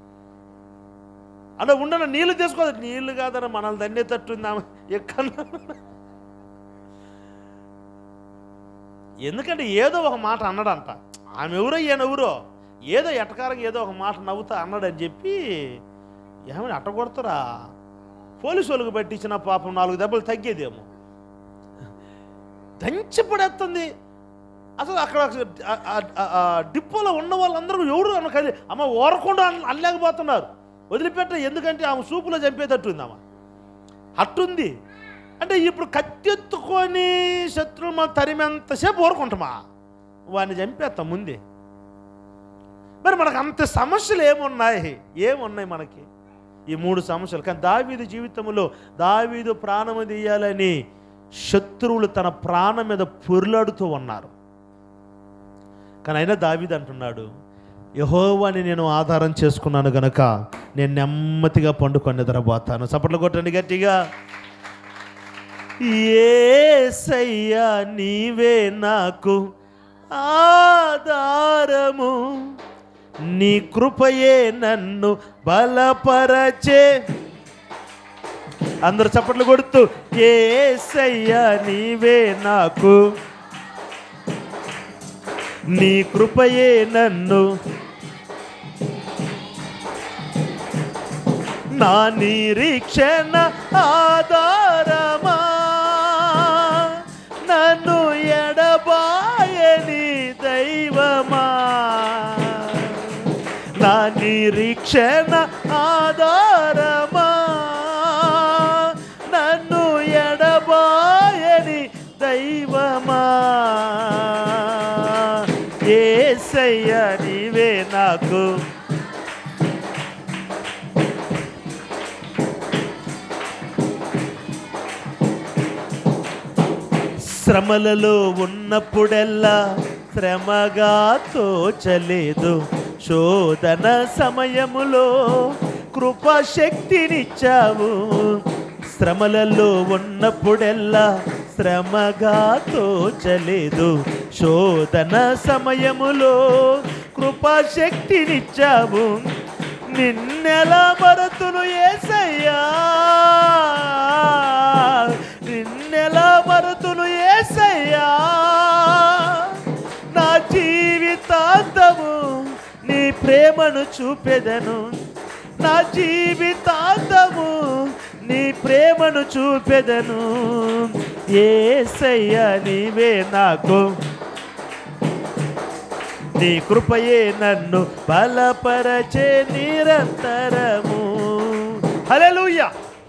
అలా ఉండను నీళ్ళు తీసుకోదు నీళ్ళు కాదన్న మనల్ని దండేటట్టుంది ఆమె ఎక్కడ ఎందుకంటే ఏదో ఒక మాట అన్నాడంట ఆమె ఎవరో ఈయన ఎవరో ఏదో ఎటకారంగా ఏదో ఒక మాట నవ్వుతా అన్నాడని చెప్పి ఏమని అట్ట కొడతారా పోలీసు వాళ్ళకి పట్టించిన పాపం నాలుగు దెబ్బలు తగ్గేదేమో దంచి పడేస్తుంది అసలు అక్కడ ఆ- ఆ- ఆ- ఆ డిపోలో ఉన్న వాళ్ళందరూ ఎవరు అన్న కది అమ్మ ఓరకుండా అన్- అనలేకపోతున్నారు వదిలిపెట్ట ఎందుకంటే ఆమె సూపులో చంపేటట్టుంది అమ్మ అట్టుంది అంటే ఇప్పుడు కత్తెత్తుకొని శత్రువులు మనం తరిమేంతసేపు ఊరుకుంటామా వాడిని చంపేస్తాం ముందే మరి మనకు అంత సమస్యలు ఏమున్నాయి ఏమున్నాయి మనకి ఈ మూడు సమస్యలు కానీ దావీదు జీవితంలో దావీదు ప్రాణము తీయాలని శత్రువులు తన ప్రాణం మీద పొరులాడుతూ ఉన్నారు కానీ అయినా దావీదు అంటున్నాడు యహోవాని నేను ఆధారం చేసుకున్నాను గనక నేను నెమ్మదిగా పండుకొని నిద్రపోతాను చప్పట్లు కొట్టండి గట్టిగా ఏసయ్యా నీవే నాకు ఆధారము నీ కృపయే నన్ను బలపరచే అందరు చప్పట్లు కొడుతూ ఏసయ్యా నీవే నాకు నీ కృపయే నన్ను నా నిరీక్షణ ఆధారమా నన్ను ఎడబాయని దైవమా నా నిరీక్షణ ఆధారమా నన్ను ఎడబాయని దైవమా ఏసయ్య నీవే నాకు శ్రమలలో ఉన్నప్పుడెల్లా శ్రమగా తోచలేదు శోధన సమయములో కృపాశక్తినిచ్చావు శ్రమలలో ఉన్నప్పుడెల్లా శ్రమగా తోచలేదు శోధన సమయములో కృపాశక్తినిచ్చావు నిన్నెలా మరతులు ఏసయ్యా నిన్నె ఎలా మరుతును ఏసయ్యా నా జీవితాంతము నీ ప్రేమను చూపెదను నా జీవితాంతము నీ ప్రేమను చూపెదను ఏసయ్యా నీవే నాకు నీ కృపయే నన్ను బలపరచే నిరంతరము హల్లెలూయా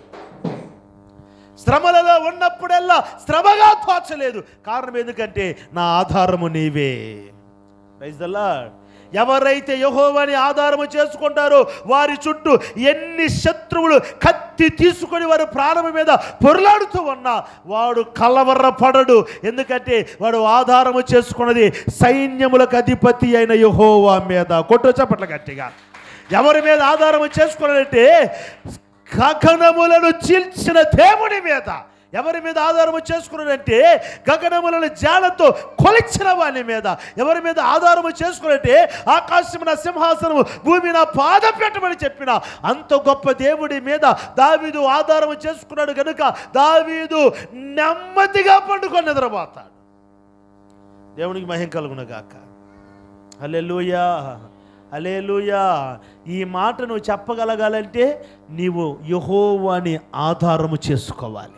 శ్రమలలో ఉన్నప్పుడల్లా శ్రమగా తోచలేదు కారణం ఎందుకంటే నా ఆధారము నీవే ప్రైజ్ ద లార్డ్ ఎవరైతే యహోవాని ఆధారము చేసుకుంటారో వారి చుట్టూ ఎన్ని శత్రువులు కత్తి తీసుకొని వారి ప్రాణం మీద పొరలాడుతూ ఉన్నా వాడు కలవరపడడు ఎందుకంటే వాడు ఆధారము చేసుకున్నది సైన్యములకు అధిపతి అయిన యహోవా మీద కొట్టు చప్పట్ల గట్టిగా ఎవరి మీద ఆధారము చేసుకున్నాడంటే గగనములను చీల్చిన దేవుని మీద ఎవరి మీద ఆధారము చేసుకున్నాడంటే గగనములను జాలతో కొలిచిన వాని మీద ఎవరి మీద ఆధారము చేసుకున్నట్టే ఆకాశం నా సింహాసనము భూమి నా పాద పెట్టమని చెప్పిన అంత గొప్ప దేవుడి మీద దావీదు ఆధారము చేసుకున్నాడు కనుక దావీదు నెమ్మదిగా పండుకొని నిద్రపోతాడు దేవునికి మహిం కలుగును గాక హల్లెలూయా హల్లెలూయా ఈ మాట నువ్వు చెప్పగలగాలంటే నీవు యహోవాని ఆధారము చేసుకోవాలి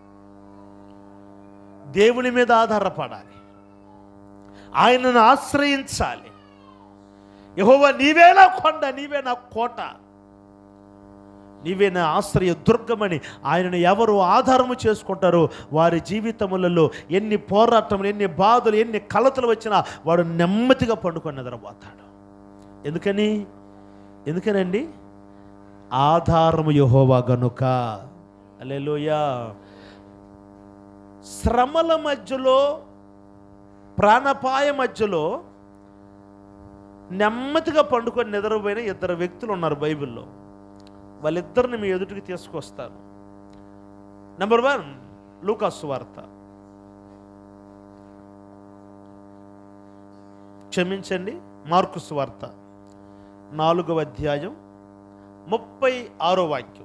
దేవుని మీద ఆధారపడాలి ఆయనను ఆశ్రయించాలి యహోవా నీవే నా కొండ నీవే నా కోట నీవే నా ఆశ్రయ దుర్గమని ఆయనను ఎవరు ఆధారము చేసుకుంటారో వారి జీవితములలో ఎన్ని పోరాటములు ఎన్ని బాధలు ఎన్ని కలతలు వచ్చినా వాడు నెమ్మదిగా పండుకొని నిద్రపోతాడు ఎందుకని ఎందుకనండి ఆధారము యహోవా గనుక అలెలుయా శ్రమల మధ్యలో ప్రాణపాయ మధ్యలో నెమ్మదిగా పండుకొని నిద్రపోయిన ఇద్దరు వ్యక్తులు ఉన్నారు బైబిల్లో వాళ్ళిద్దరిని మీ ఎదుటికి తీసుకొస్తాను నెంబర్ వన్ లూకాసు వార్త క్షమించండి మార్కుసు వార్త నాలుగవ అధ్యాయం ముప్పై ఆరో వాక్యం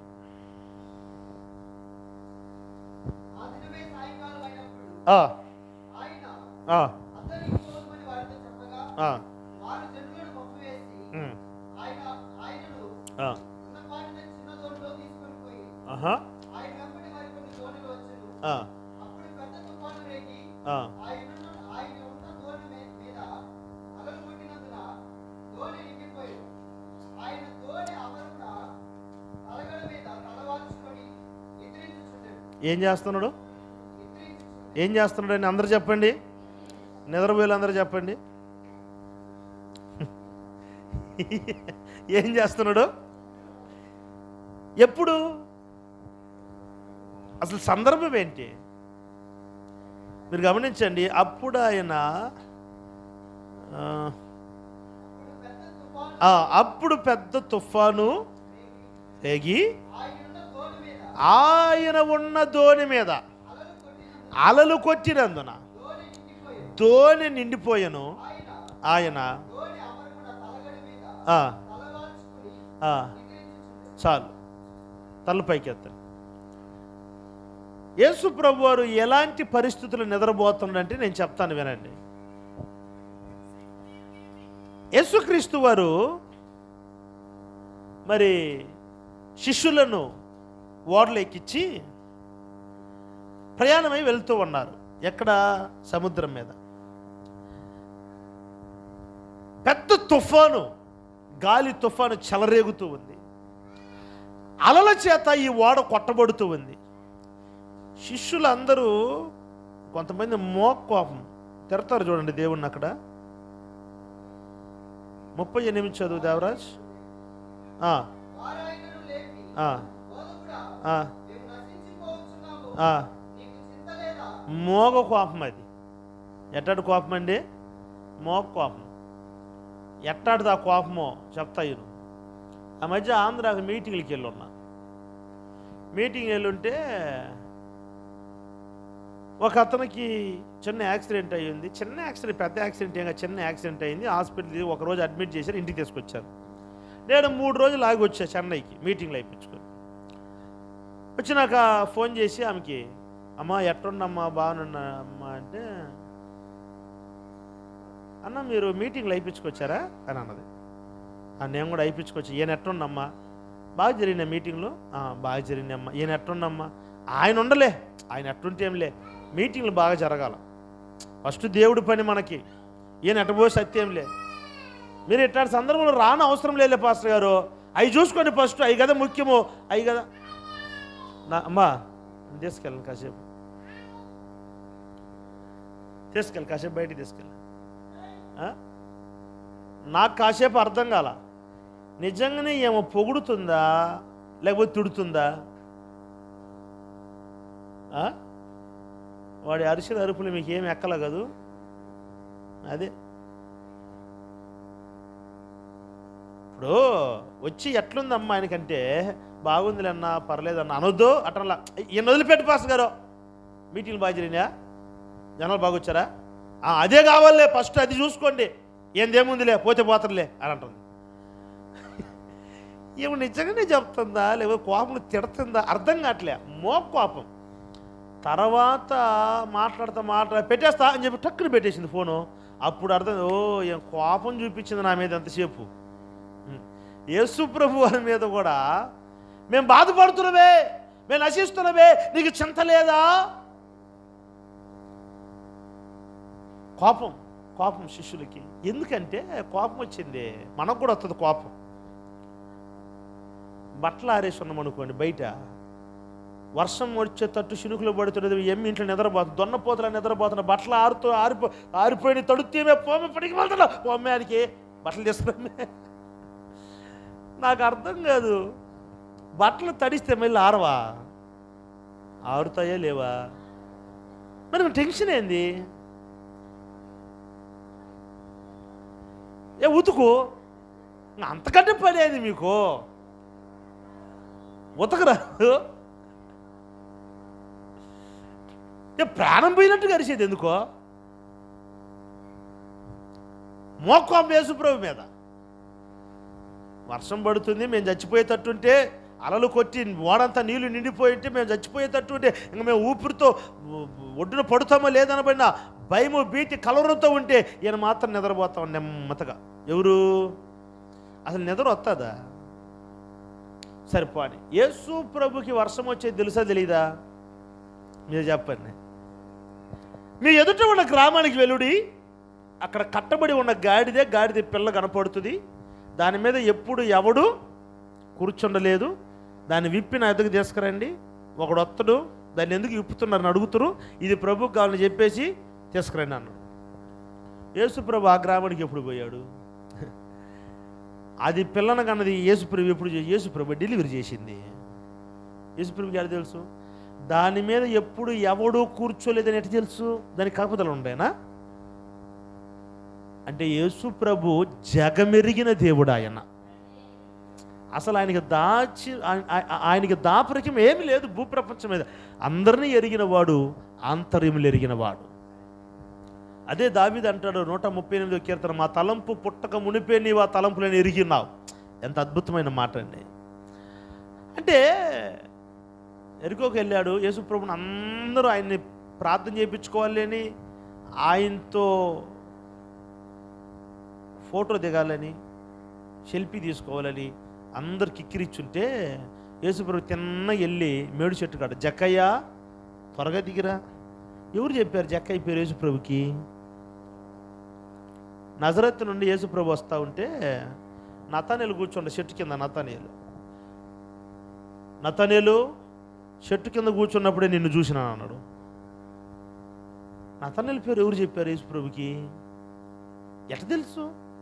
ఆ దినమే సాయంకాలం అయినప్పుడు ఆ, ఆయన ఆ, అందరికీ పోమని వారితో చెప్పగా ఆ, వారు జనులను పంపివేసి ఉమ్, ఆయన ఆయనను ఆ, ఉన్నపాటిన చిన్న దోణిలో తీసుకొని పోయి ఆహా, ఆయన వెంబడి మరికొన్ని దోణులు వచ్చెను ఆ, అప్పుడు పెద్ద తుఫాను రేగి ఆ, ఆయన ఆయన ఉన్న దోణి మీ- మీద అలలు కొట్టినందున దోణి నిండిపోయి ఆయన దోణి అమరున అలగడ మీద తలవాల్చుకొని నిద్రించుచుండెను ఏం చేస్తున్నాడు నిద్రించుచుండెను ఏం చేస్తున్నాడు అని అందరు చెప్పండి నిద్రపోయేలు అందరూ చెప్పండి ఏం చేస్తున్నాడు ఎప్పుడు అసలు సందర్భం ఏంటి మీరు గమనించండి అప్పుడు ఆయన ఆ, పెద్ద తుఫాను ఆ, అప్పుడు పెద్ద తుఫాను రేగి ఆయనున్న దోణి మీద ఆయన ఉన్న దోణి మీద అలలు కొట్టినందున అలలు కొట్టినందున దోణి నిండిపోయి దోణి నిండిపోయెను ఆయన ఆయన దోణి అమరున తలగడ మీద ఆ, తలవాల్చుకొని ఆ, నిద్రించుచుండెను చాలు తల పైకెత్తండి యేసు ప్రభు వారు ఎలాంటి పరిస్థితులు నిద్రపోతున్నాడంటే నేను చెప్తాను వినండి యేసుక్రీస్తు వారు మరి శిష్యులను ఓడలు ఎక్కించి ప్రయాణమై వెళ్తూ ఉన్నారు ఎక్కడ సముద్రం మీద పెద్ద తుఫాను గాలి తుఫాను చెలరేగుతూ ఉంది అలల చేత ఈ ఓడ కొట్టబడుతూ ఉంది శిష్యులందరూ కొంతమంది మోకోపం తిడతారు చూడండి దేవుణ్ణి అక్కడ ముప్పై ఎనిమిది చదువు దేవరాజ్ ఆ, వారు ఆయనను లేపి ఆ, బోధకుడా ఆ, మేము నశించిపోవచ్చున్నాము ఆ. నీకు చింత లేదా మోగ కోపం అది ఎట్టాడు కోపం అండి మోగ కోపం ఎట్టాడిది ఆ కోపమో చెప్తా ఇను ఆ మధ్య ఆంధ్రాకి మీటింగ్లకి వెళ్ళి ఉన్నా మీటింగ్ వెళ్ళి ఉంటే ఒక అతనికి చిన్న యాక్సిడెంట్ అయ్యింది చిన్న యాక్సిడెంట్ పెద్ద యాక్సిడెంట్ ఏం కాదు, చిన్న యాక్సిడెంట్ అయింది హాస్పిటల్ ఒక రోజు అడ్మిట్ చేశారు ఇంటికి తీసుకొచ్చారు నేను మూడు రోజులు ఆగి వచ్చా చెన్నైకి మీటింగ్లు అయిపించుకొని వచ్చినాక ఫోన్ చేసి ఆమెకి అమ్మ ఎట్లుండమ్మా బాగున్నా అమ్మా అంటే అన్న మీరు మీటింగ్లు అయిపించుకొచ్చారా అని అన్నది "ఆ, నేను కూడా అయిపించుకొచ్చి ఈయన ఎట్లుండమ్మా బాగా జరిగిన మీటింగ్లు "ఆ, బాగా జరిగినాయమ్మా ఈయన ఎట్లుండమ్మా ఆయన ఉండలే ఆయన ఎట్టుంటే ఏంలే మీటింగ్లు బాగా జరగాల ఫస్ట్ దేవుడి పని మనకి ఈయన ఎట్టబోయే సత్యంలే మీరు ఇట్లాంటి సందర్భంలో రాని అవసరం లేలే పాస్టర్ గారు అవి చూసుకోండి ఫస్ట్ అవి కదా ముఖ్యము అవి కదా నా అమ్మా తీసుకెళ్ళను కాసేపు తీసుకెళ్ళి కాసేపు బయటికి తీసుకెళ్ళి ఆ? నాకు కాసేపు అర్థం కాల నిజంగానే ఏమో పొగుడుతుందా లేకపోతే తిడుతుందా ఆ? వాడి అరిసిన అరుపులు మీకు ఏమి ఎక్కల కదూ అదే ఇప్పుడు వచ్చి ఎట్లుందమ్మా ఆయనకంటే బాగుందిలే అన్నా పర్లేదన్నా అనొద్దు అట్లా ఈయన వదిలిపెట్టి పాస్ గారు మీటింగ్లు బాగా జరిగినాయా జనాలు బాగా వచ్చారా "ఆ, అదే కావాలే ఫస్ట్ అది చూసుకోండి ఏందేముందిలే పోతే పోతలే అని అంటుంది ఏమి నిజంగానే చెప్తుందా లేకపోతే కోపం తిడుతుందా అర్థం కావట్లే మో కోపం తర్వాత మాట్లాడతా మాట్లా పెట్టేస్తా అని చెప్పి టక్కుని పెట్టేసింది ఫోను అప్పుడు అర్థం ఓ ఏం కోపం చూపించింది నా మీద ఎంతసేపు ఉం. యేసు ప్రభు వారి మీద కూడా మేము బాధపడుతున్నామే మేము నశిస్తున్నామే నీకు చింత లేదా కోపం కోపం శిష్యులకి ఎందుకంటే కోపం వచ్చింది మనకు కూడా వస్తుంది కోపం బట్టలు ఆరేసి ఉన్నాం అనుకోండి బయట వర్షం వచ్చేటట్టు శినుకులు పడుతున్నది ఎమ్మి ఇంట్లో నిద్రపోతుంది దొన్నపోతున్నా నిద్రపోతున్నా బట్టలు ఆరుతూ ఆరిపో ఆరిపోయిన తడుతేమే పోమే పడికి వెళ్తున్నా పోమే అనికి బట్టలు తీసుకురామే నాకు అర్థం కాదు బట్టలు తడిస్తే మళ్ళీ ఆరవా ఆరుతాయా లేవా మరి టెన్షన్ ఏంది ఏ ఉతుకు ఇంకా అంతకంటే పని అయింది మీకు ఉతకరాదు ఏ ప్రాణం పోయినట్టు గరిచేది ఎందుకో మోక్కం యేసుప్రభు మీద వర్షం పడుతుంది మేము చచ్చిపోయేటట్టుంటే అలలు కొట్టి ఓడంతా నీళ్లు నిండిపోయి ఉంటే మేము చచ్చిపోయేటట్టు ఉంటే ఇంక మేము ఊపిరితో ఒడ్డున పడుతామో లేదనబడిన భయము భీతి కలవరంతో ఉంటే ఈయన మాత్రం నిద్రపోతాం నెమ్మతగా ఎవరు అసలు నిద్ర వస్తుందా సరిపోని యేసు ప్రభుకి వర్షం వచ్చేది తెలుసా తెలీదా మీరు చెప్పండి మీ ఎదుట ఉన్న గ్రామానికి వెలుడి అక్కడ కట్టబడి ఉన్న గాడిదే గాడిద పిల్ల కనపడుతుంది దాని మీద ఎప్పుడు ఎవడు కూర్చుండలేదు దాన్ని విప్పి నా ఎదుగు తీసుకురండి ఒకడు వత్తడు దాన్ని ఎందుకు విప్పుతున్నారని అడుగుతురు ఇది ప్రభు కావాలని చెప్పేసి తీసుకురండి అన్నాడు యేసు ప్రభు ఆ గ్రామానికి ఎప్పుడు పోయాడు అది పిల్లన కన్నది యేసుప్రభు ఎప్పుడు చే- యేసుప్రభు డెలివరీ చేసింది యేసుప్రభుకి ఎలా తెలుసు దాని మీద ఎప్పుడు ఎవడు కూర్చోలేదని ఎట్లా తెలుసు దానికి కాకపోతలు ఉండేనా అంటే యేసు ప్రభు జగమెరిగిన దేవుడు ఆయన అసలు ఆయనకి దాచి ఆయ- ఆయ- ఆయనకి దాపరికం ఏమీ లేదు భూప్రపంచం మీద అందరినీ ఎరిగిన వాడు ఆంతర్యములు ఎరిగిన వాడు అదే దావీదు అంటాడు నూట ముప్పై ఎనిమిదో కీర్తన మా తలంపు పుట్టక మునిపే నీవు ఆ తలంపులను ఎరిగినావు ఎంత అద్భుతమైన మాట అండి అంటే ఎరుకోకి వెళ్ళాడు యేసుప్రభుని అందరూ ఆయన్ని ప్రార్థన చేయించుకోవాలి అని ఆయనతో ఫోటో దిగాలని సెల్ఫీ తీసుకోవాలని అందరు కిక్కిరిచ్చుంటే యేసుప్రభు తిన్న వెళ్ళి మేడు చెట్టు కాడ జక్కయ్య త్వరగా దిగిరా ఎవరు చెప్పారు జక్కయ్య పేరు యేసుప్రభుకి నజరత్ నుండి యేసుప్రభు వస్తూ ఉంటే నతానేలు కూర్చోండి చెట్టు కింద నతానేలు నతానేలు చెట్టు కింద కూర్చున్నప్పుడే నిన్ను చూసినాను అన్నాడు నతానేలు పేరు ఎవరు చెప్పారు యేసుప్రభుకి ఎట తెలుసు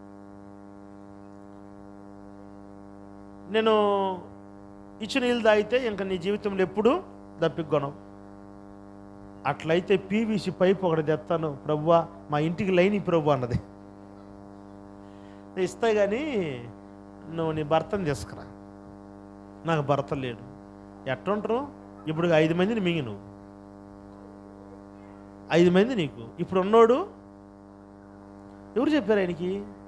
నేను ఇచ్చిన నీళ్ళు తాగితే ఇంకా నీ జీవితంలో ఎప్పుడు దప్పికొనం అట్లయితే పీవీసీ పైప్ ఒకటి తెస్తాను ప్రవ్వా మా ఇంటికి లైన్ ప్రభు అన్నది నేను ఇస్తా కానీ నువ్వు నీ భర్తను తీసుకురా నాకు భర్త లేడు ఎట్లుంటారు ఇప్పుడు ఐదు మందిని మింగి నువ్వు ఐదు మంది నీకు ఇప్పుడు ఉన్నోడు ఎవరు చెప్పారు ఆయనకి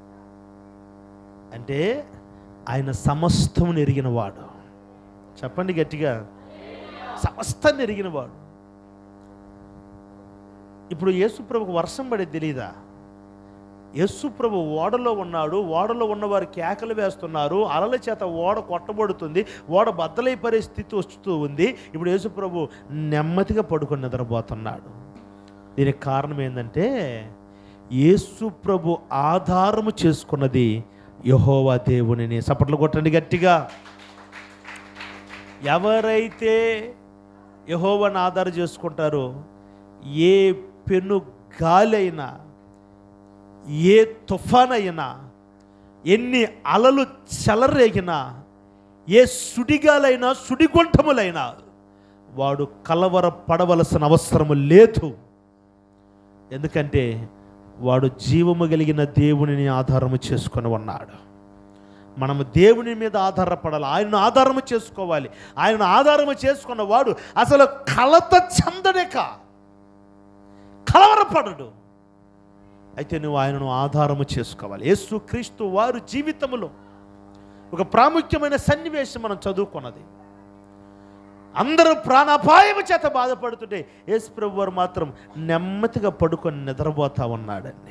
అంటే ఆయన సమస్తమును ఎరిగిన వాడు చెప్పండి గట్టిగా సమస్తాన్ని ఎరిగిన వాడు ఇప్పుడు యేసుప్రభుకు వర్షం పడేది తెలియదా యేసుప్రభు ఓడలో ఉన్నాడు ఓడలో ఉన్నవారు కేకలు వేస్తున్నారు అలల చేత ఓడ కొట్టబడుతుంది ఓడ బద్దలై పరిస్థితి వస్తూ ఉంది ఇప్పుడు యేసుప్రభు నెమ్మదిగా పడుకొని నిద్రపోతున్నాడు దీనికి కారణం ఏంటంటే యేసుప్రభు ఆధారము చేసుకున్నది యహోవా దేవునిని సపట్లు కొట్టండి గట్టిగా ఎవరైతే యహోవాని ఆధారం చేసుకుంటారో ఏ పెను గాలి అయినా ఏ తుఫాన్ అయినా ఎన్ని అలలు చెలరేగినా ఏ సుడిగాలైనా సుడిగుంఠములైనా వాడు కలవర పడవలసిన అవసరము లేదు ఎందుకంటే వాడు జీవము కలిగిన దేవునిని ఆధారము చేసుకొని ఉన్నాడు మనము దేవుని మీద ఆధారపడాలి ఆయనను ఆధారము చేసుకోవాలి ఆయనను ఆధారము చేసుకున్న వాడు అసలు కలత చెందడేక కలవరపడడు అయితే నువ్వు ఆయనను ఆధారము చేసుకోవాలి యేసు క్రీస్తు వారు జీవితములో ఒక ప్రాముఖ్యమైన సన్నివేశం మనం చదువుకున్నది అందరూ ప్రాణాపాయము చేత బాధపడుతుంటే యేసు ప్రభు వారు మాత్రం నెమ్మదిగా పడుకొని నిద్రపోతా ఉన్నాడండి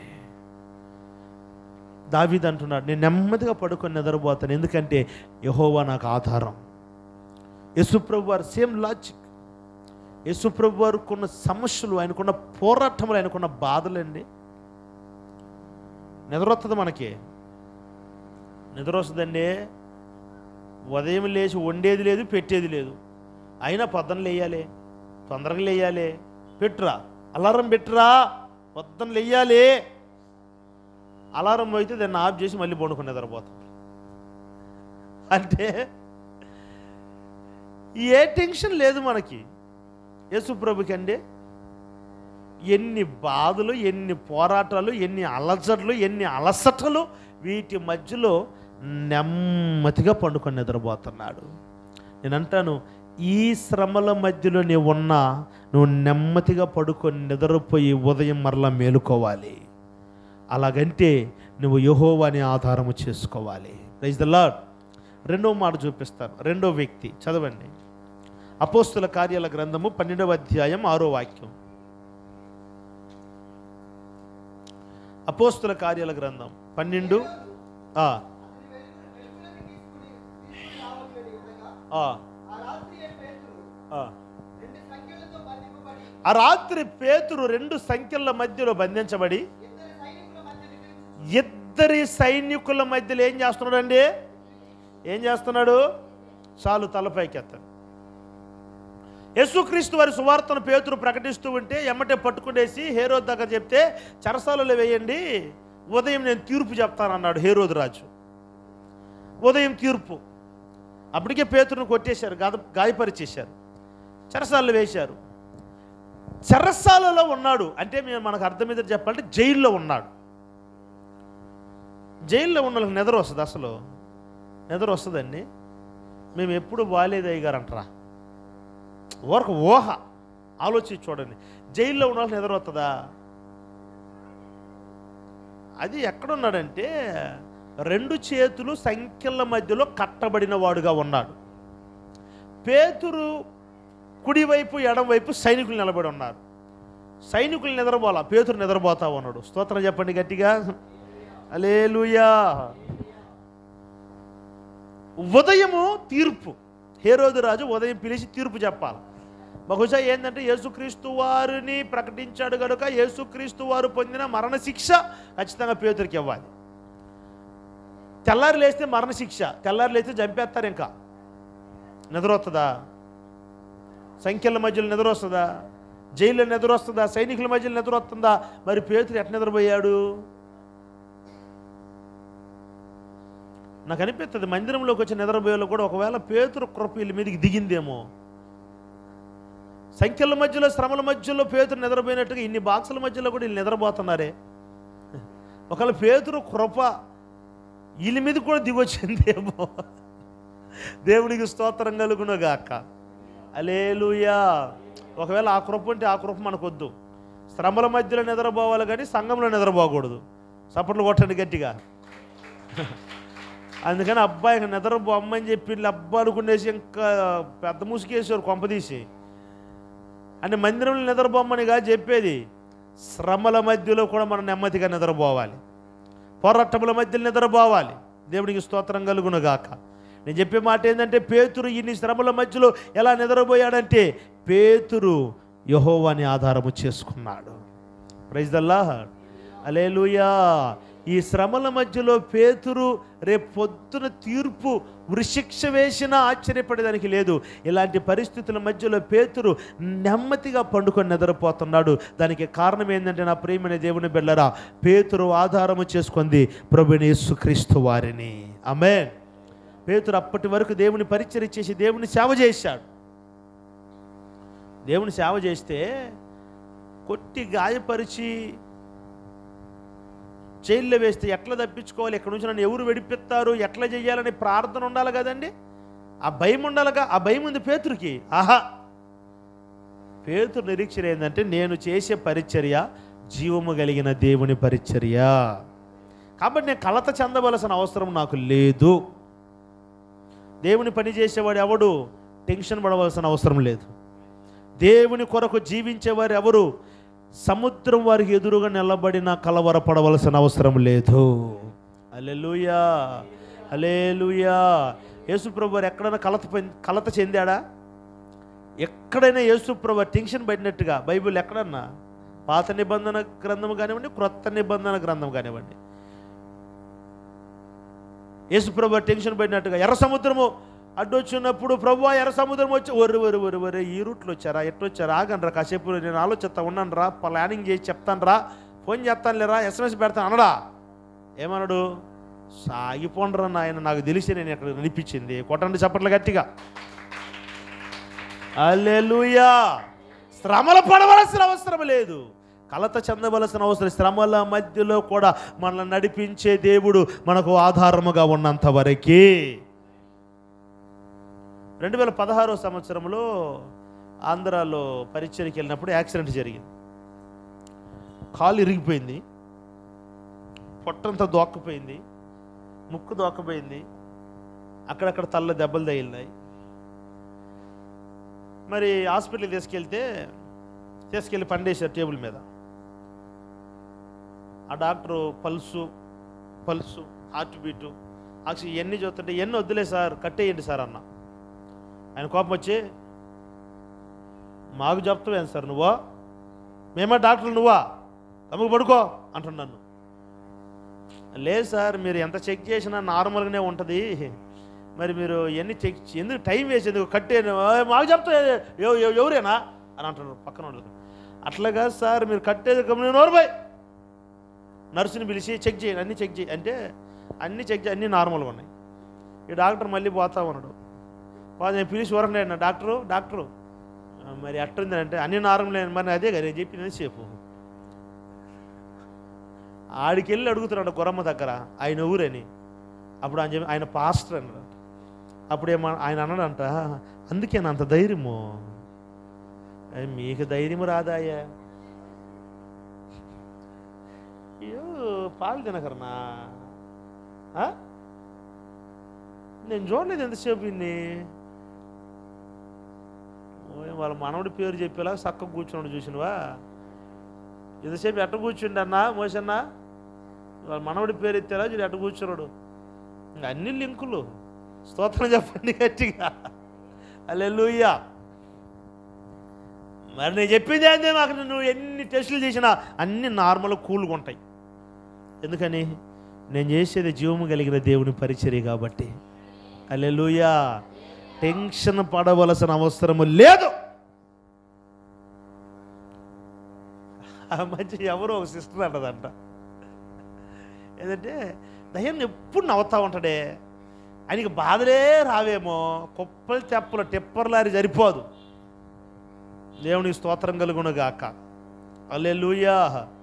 దావీద్ అంటున్నాడు నేను నెమ్మదిగా పడుకొని నిద్రపోతాను ఎందుకంటే యహోవా నాకు ఆధారం యేసుప్రభు వారు సేమ్ లాజిక్ యేసుప్రభు వారికి సమస్యలు ఆయనకున్న పోరాటములు ఆయనకున్న బాధలండి నిద్ర వస్తుంది మనకి నిద్ర వస్తుందండి ఉదయం లేచి వండేది లేదు పెట్టేది లేదు అయినా పొద్దున లేయాలి తొందరగా లేయాలి పెట్టురా అలారం పెట్టురా పొద్దున లేయాలి అలారం అయితే దాన్ని ఆఫ్ చేసి మళ్ళీ పండుకొని నిద్రపోతాం అంటే ఏ టెన్షన్ లేదు మనకి యేసుప్రభుకి అండి ఎన్ని బాధలు ఎన్ని పోరాటాలు ఎన్ని అలజడులు ఎన్ని అలసటలు వీటి మధ్యలో నెమ్మదిగా పండుకొని నిద్రపోతున్నాడు నేను అంటాను ఈ శ్రమల మధ్యలో నీవు ఉన్నా నువ్వు నెమ్మదిగా పడుకొని నిద్రపోయి ఉదయం మరలా మేలుకోవాలి అలాగంటే నువ్వు యహోవాని ఆధారము చేసుకోవాలి రైజ్ ద లాడ్ రెండో మాట చూపిస్తాను రెండో వ్యక్తి చదవండి అపోస్తుల కార్యాల గ్రంథము పన్నెండవ అధ్యాయం ఆరో వాక్యం అపోస్తుల కార్యాల గ్రంథం పన్నెండు ఆ, ఆ, ఆ రాత్రి పేతురు ఆ. రెండు సంఖ్యలతో బంధింపబడి ఆ రాత్రి పేతురు రెండు సంఖ్యల మధ్యలో బంధించబడి ఇద్దరు సైనికుల మధ్య నిలిచి ఇద్దరి సైనికుల మధ్యలో ఏం చేస్తున్నాడు అండి ఏం చేస్తున్నాడు చాలు తలపైకి ఎత్తాడు యేసుక్రీస్తు వారి సువార్తను పేతురు ప్రకటిస్తూ ఉంటే ఎమ్మటే పట్టుకునేసి హేరోద్ దగ్గర చెప్తే చెరసాలలో వేయండి ఉదయం నేను తీర్పు చెప్తానన్నాడు హేరోద్ రాజు ఉదయం తీర్పు అప్పటికే పేతురును కొట్టేశారు గాద గాయపరిచేశారు చెరసాలలో వేశారు చెరసాలలో ఉన్నాడు అంటే మేము మనకు అర్థం మీద చెప్పాలంటే జైల్లో ఉన్నాడు జైల్లో ఉన్న వాళ్ళకి నిద్ర వస్తుంది అసలు నిద్ర వస్తుందండి మేము ఎప్పుడు బాగాలేదు అయ్యగారు అంటారా ఊరకు ఊహ ఆలోచించి చూడండి జైల్లో ఉన్న వాళ్ళకి నిద్ర వస్తుందా అది ఎక్కడున్నాడంటే రెండు చేతులు సంఖ్యల మధ్యలో కట్టబడిన వాడుగా ఉన్నాడు పేతురు కుడివైపు ఎడమవైపు సైనికులు నిలబడి ఉన్నారు సైనికులు నిద్రపోలా పేతురు నిద్రపోతా ఉన్నాడు స్తోత్రం చెప్పండి గట్టిగా అలేలుయా ఉదయము తీర్పు హేరోదు రాజు ఉదయం పిలిచి తీర్పు చెప్పాలి బహుశా ఏంటంటే యేసుక్రీస్తు వారిని ప్రకటించాడు కనుక యేసుక్రీస్తు వారు పొందిన మరణ శిక్ష ఖచ్చితంగా పేతురికి ఇవ్వాలి తెల్లారి లేస్తే మరణ శిక్ష తెల్లారి లేస్తే చంపేస్తారు ఇంకా నిద్ర వస్తుందా సంఖ్యల మధ్యలో నిద్ర వస్తుందా జైల్లో నిద్ర వస్తుందా సైనికుల మధ్యలో నిద్ర వస్తుందా మరి పేతురు ఎట్లా నిద్రపోయాడు నాకు అనిపిస్తుంది మందిరంలోకి వచ్చి నిద్రపోయేలో కూడా ఒకవేళ పేతురు కృప వీళ్ళ మీదకి దిగిందేమో సంఖ్యల మధ్యలో శ్రమల మధ్యలో పేతురు నిద్రపోయినట్టుగా ఇన్ని బాక్సుల మధ్యలో కూడా వీళ్ళు నిద్రపోతున్నారే ఒకవేళ పేతురు కృప వీళ్ళ మీద కూడా దిగొచ్చిందేమో దేవునికి స్తోత్రం కలుగును గాక అలేలుయా ఒకవేళ ఆ కృప ఉంటే ఆ కృప మనకొద్దు శ్రమల మధ్యలో నిద్రపోవాలి కానీ సంఘంలో నిద్రపోకూడదు సపట్లు కొట్టండి గట్టిగా అందుకని అబ్బాయికి నిద్రపో అమ్మని చెప్పి వీళ్ళు అబ్బా అనుకునేసి ఇంకా పెద్ద ముసుకేసారు కొంపదీసి అంటే మందిరంలో నిద్రపోమ్మని కాదు చెప్పేది శ్రమల మధ్యలో కూడా మనం నెమ్మదిగా నిద్రపోవాలి పోరాటముల మధ్యలో నిద్రపోవాలి దేవునికి స్తోత్రం కలుగునుగాక నేను చెప్పే మాట ఏంటంటే పేతురు ఇన్ని శ్రమల మధ్యలో ఎలా నిద్రపోయాడంటే పేతురు యహోవాని ఆధారము చేసుకున్నాడు ప్రైజ్ దల్లా అలేలుయా ఈ శ్రమల మధ్యలో పేతురు రేపు పొద్దున తీర్పు వృశిక్ష వేసినా ఆశ్చర్యపడేదానికి లేదు ఇలాంటి పరిస్థితుల మధ్యలో పేతురు నెమ్మదిగా పండుకొని నిద్రపోతున్నాడు దానికి కారణం ఏంటంటే నా ప్రియమైన దేవుని బిళ్ళరా పేతురు ఆధారము చేసుకుంది ప్రభుని యేసుక్రీస్తు వారిని ఆమె పేతురు అప్పటి వరకు దేవుని పరిచయం చేసి దేవుని సేవ చేశాడు దేవుని సేవ చేస్తే కొట్టి గాయపరిచి జైల్లో వేస్తే ఎట్లా తప్పించుకోవాలి ఎక్కడి నుంచి నన్ను ఎవరు వెడిపిస్తారు ఎట్లా చేయాలని ప్రార్థన ఉండాలి కదండి ఆ భయం ఉండాలిగా ఆ భయం ఉంది పేతురికి ఆహా పేతురు నిరీక్షణ ఏంటంటే నేను చేసే పరిచర్య జీవము కలిగిన దేవుని పరిచర్య కాబట్టి నేను కలత చెందవలసిన అవసరం నాకు లేదు దేవుని పని చేసేవాడు ఎవడు టెన్షన్ పడవలసిన అవసరం లేదు దేవుని కొరకు జీవించేవారు ఎవరు సముద్రం వారికి ఎదురుగా నిలబడిన కలవరపడవలసిన అవసరం లేదు అలెలుయా అలేలుయా యేసుప్రభు వారు ఎక్కడైనా కలత పొంది- కలత చెందాడా ఎక్కడైనా యేసుప్రభు వారు టెన్షన్ పడినట్టుగా బైబిల్ ఎక్కడన్నా పాత నిబంధన గ్రంథం కానివ్వండి క్రొత్త నిబంధన గ్రంథం కానివ్వండి యేసుప్రభు వారు టెన్షన్ పడినట్టుగా ఎర్ర సముద్రము అడ్డొచ్చినప్పుడు ప్రభు ఎర్ర సముద్రం వచ్చి ఒరు ఒరు ఒరు ఒరు ఈ రూట్లో వచ్చారా ఎట్టొచ్చారా ఆగండ్రా కాసేపు నేను ఆలోచిస్తా ఉన్నాను రా ప్లానింగ్ చేసి చెప్తాను రా ఫోన్ చేస్తాను లేరా ఎస్ఎంఎస్ పెడతాను అనడా ఏమన్నాడు సాగిపోండ్రా నాయన నాకు తెలిసి నేను ఇక్కడ నడిపించింది కొట్టండి చప్పట్లు గట్టిగా అల్లెలుయా శ్రమలు పడవలసిన అవసరం లేదు కలత చెందవలసిన అవసరం శ్రమల మధ్యలో కూడా మనల్ని నడిపించే దేవుడు మనకు ఆధారముగా ఉన్నంత వరకే రెండు వేల పదహారో సంవత్సరంలో ఆంధ్రాలో పరిచయకి వెళ్ళినప్పుడు యాక్సిడెంట్ జరిగింది కాలు ఇరిగిపోయింది పొట్టంతా దోక్కపోయింది ముక్కు దోక్కపోయింది అక్కడక్కడ తల్ల దెబ్బలు తగిలినాయి మరి హాస్పిటల్కి తీసుకెళ్తే తీసుకెళ్ళి పండేశారు టేబుల్ మీద ఆ doctor pulse pulse heart beat oxygen ఇవన్నీ చూస్తుంటే ఎన్ని వద్దులే సార్ కట్టేయండి సార్ అన్న ఆయన కోపం వచ్చి మాకు చెప్తావేం సార్ నువ్వా మేమా డాక్టర్ నువ్వా తమకు పడుకో అంటున్నాను లేదు సార్ మీరు ఎంత చెక్ చేసినా నార్మల్గానే ఉంటుంది మరి మీరు ఎన్ని చెక్ ఎందుకు టైం వేసి ఎందుకు కట్టే మాకు చెప్తా ఎవ- ఎవ- ఎవరేనా అని అంటున్నారు పక్కన వాళ్ళు అట్లాగా సార్ మీరు కట్టేది గమని నోరుబాయ్ నర్సుని పిలిచి చెక్ చేయండి అన్నీ చెక్ చేయి అంటే అన్నీ చెక్ చేయి అన్నీ నార్మల్గా ఉన్నాయి ఈ డాక్టర్ మళ్ళీ పోతా ఉన్నాడు పోతే నేను పిలిచి వరకు అన్న డాక్టరు డాక్టరు "ఆ, మరి ఎట్టుంది అంటే అన్ని నార్మల్ మరి అదే కదా నేను చెప్పిన సేపు ఆడికి వెళ్ళి అడుగుతున్నాడు గురమ్మ దగ్గర ఆయన ఊరని అప్పుడు ఆయన చెప్పి ఆయన పాస్టర్ అన్నాడు అప్పుడు ఏమ ఆయన అన్నాడంట అందుకే నా అంత ధైర్యము "ఏ, మీకు ధైర్యం రాదాయా అయ్యో పాలు తినకరనా ఆ? నేను చూడలేదు ఎంతసేపు ఇన్ని ఓయ్, వాళ్ళ మనవడి పేరు చెప్పేలా చక్కగా కూర్చున్నాడు చూసినవా ఎంతసేపు ఎట్ట కూర్చుండన్నా మోసన్నా వాళ్ళ మనవడి పేరు ఎత్తారా చూడు ఎట్ట కూర్చున్నాడు ఇంకా అన్ని లింకులు స్తోత్రం చెప్పండి గట్టిగా అల్లెలుయ్యా మరి నేను చెప్పింది ఏంది మాకు నువ్వు ఎన్ని టెస్టులు చేసినా అన్ని నార్మల్ కూల్గా ఉంటాయి ఎందుకని నేను చేసేది జీవము కలిగిన దేవుని పరిచర్య కాబట్టి అల్లెలుయా టెన్షన్ పడవలసిన అవసరము లేదు ఆ మధ్య ఎవరో ఒక సిస్టర్ అంటదంట ఏంటంటే దయ్యం ఎప్పుడు నవ్వుతా ఉంటాడే ఆయనకి బాధలే రావేమో కుప్పలు తెప్పలు టిప్పర్లారి సరిపోదు దేవునికి స్తోత్రం కలుగునుగాక అల్లెలుయా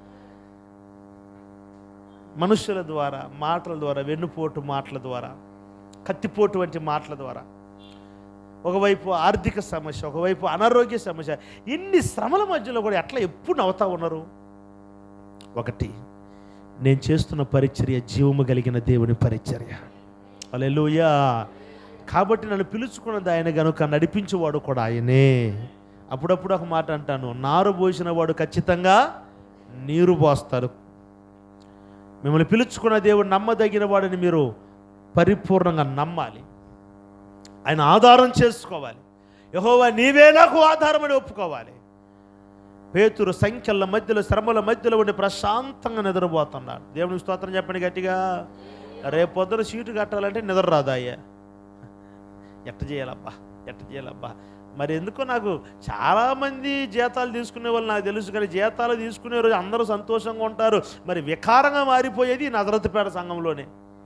మనుషుల ద్వారా మాటల ద్వారా వెన్నుపోటు మాటల ద్వారా కత్తిపోటు వంటి మాటల ద్వారా ఒకవైపు ఆర్థిక సమస్య ఒకవైపు అనారోగ్య సమస్య ఇన్ని శ్రమల మధ్యలో కూడా ఎట్లా ఎప్పుడు నవ్వుతా ఉన్నారు ఒకటి నేను చేస్తున్న పరిచర్య జీవము కలిగిన దేవుని పరిచర్య అలెలుయా కాబట్టి నన్ను పిలుచుకున్నది ఆయన గనుక నడిపించేవాడు కూడా ఆయనే అప్పుడప్పుడు ఒక మాట అంటాను నారు పోసిన వాడు ఖచ్చితంగా నీరు పోస్తారు మిమ్మల్ని పిలుచుకున్న దేవుడు నమ్మదగిన వాడిని మీరు పరిపూర్ణంగా నమ్మాలి ఆయన ఆధారం చేసుకోవాలి యహోవా నీవే నాకు ఆధారమని ఒప్పుకోవాలి పేతురు సంఖ్యల మధ్యలో శ్రమల మధ్యలో ఉండి ప్రశాంతంగా నిద్రపోతున్నాడు దేవునికి స్తోత్రం చెప్పండి గట్టిగా రేపు పొద్దున సీటు కట్టాలంటే నిద్ర రాదా అయ్యా ఎట్ట చేయాలబ్బా ఎట్ట చేయాలబ్బా మరి ఎందుకో నాకు చాలామంది జీతాలు తీసుకునే వాళ్ళు నాకు తెలుసు కానీ జీతాలు తీసుకునే రోజు అందరూ సంతోషంగా ఉంటారు మరి వికారంగా మారిపోయేది ఈ నజరత్పేట సంఘంలోనే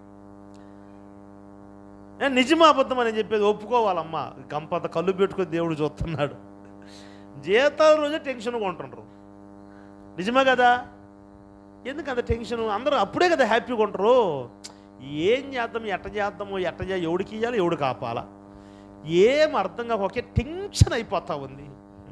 ఏ, నిజమా అబద్ధం అని చెప్పేది ఒప్పుకోవాలమ్మా గంపంత కళ్ళు పెట్టుకొని దేవుడు చూస్తున్నాడు జీతాల రోజే టెన్షన్గా ఉంటుండ్రు నిజమే కదా ఎందుకు అంత టెన్షన్ అందరూ అప్పుడే కదా హ్యాపీగా ఉంటారు ఏం చేద్దాం ఎట్ట చేద్దాము ఎట్ట చే ఎవడికి ఇవ్వాలి ఎవడు కాపాలా ఏం అర్థం కాక ఒకే టెన్షన్ అయిపోతా ఉంది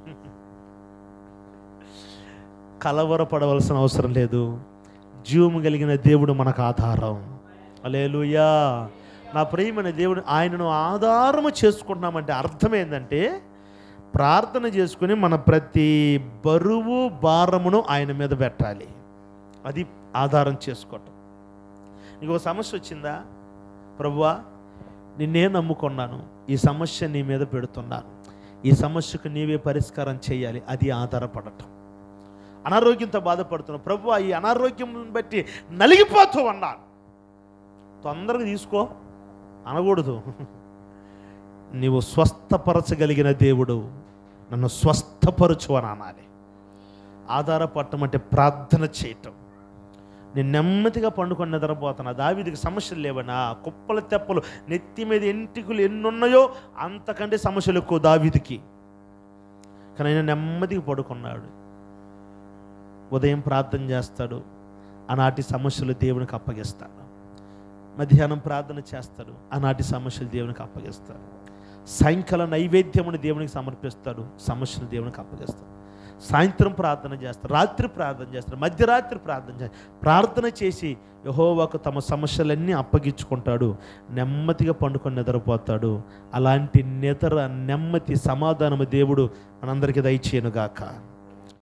కలవరపడవలసిన అవసరం లేదు జీవము కలిగిన దేవుడు మనకు ఆధారం అలేలుయా నా ప్రియమైన దేవుడు ఆయనను ఆధారము చేసుకుంటున్నామంటే అర్థం ఏంటంటే ప్రార్థన చేసుకుని మన ప్రతి బరువు భారమును ఆయన మీద పెట్టాలి అది ఆధారం చేసుకోవటం నీకు ఒక సమస్య వచ్చిందా ప్రభువా నిన్నే నమ్ముకున్నాను ఈ సమస్య నీ మీద పెడుతున్నాను ఈ సమస్యకు నీవే పరిష్కారం చేయాలి అది ఆధారపడటం అనారోగ్యంతో బాధపడుతున్నావు ప్రభు ఈ అనారోగ్యం బట్టి నలిగిపోతూ ఉన్నాను తొందరగా తీసుకో అనకూడదు నీవు స్వస్థపరచగలిగిన దేవుడు నన్ను స్వస్థపరచు అని అనాలి ఆధారపడటం అంటే ప్రార్థన చేయటం నేను నెమ్మదిగా పండుకొని నిద్రపోతున్నా దావిదికి సమస్యలు లేవనా కుప్పల తెప్పలు నెత్తి మీద ఎంటికలు ఎన్నున్నాయో అంతకంటే సమస్యలు ఎక్కువ దావిదికి కానీ ఆయన నెమ్మదిగా పడుకున్నాడు ఉదయం ప్రార్థన చేస్తాడు ఆనాటి సమస్యలు దేవునికి అప్పగిస్తాడు మధ్యాహ్నం ప్రార్థన చేస్తాడు ఆనాటి సమస్యలు దేవునికి అప్పగిస్తాడు సాయంకాలం నైవేద్యమును దేవునికి సమర్పిస్తాడు సమస్యలు దేవునికి అప్పగిస్తాడు సాయంత్రం ప్రార్థన చేస్తారు రాత్రి ప్రార్థన చేస్తారు మధ్యరాత్రి ప్రార్థన చేస్తారు ప్రార్థన చేసి యహోవాకు తమ సమస్యలన్నీ అప్పగించుకుంటాడు నెమ్మదిగా పండుకొని నిద్రపోతాడు అలాంటి నిద్ర నెమ్మది సమాధానము దేవుడు మనందరికీ దయచేయనుగాక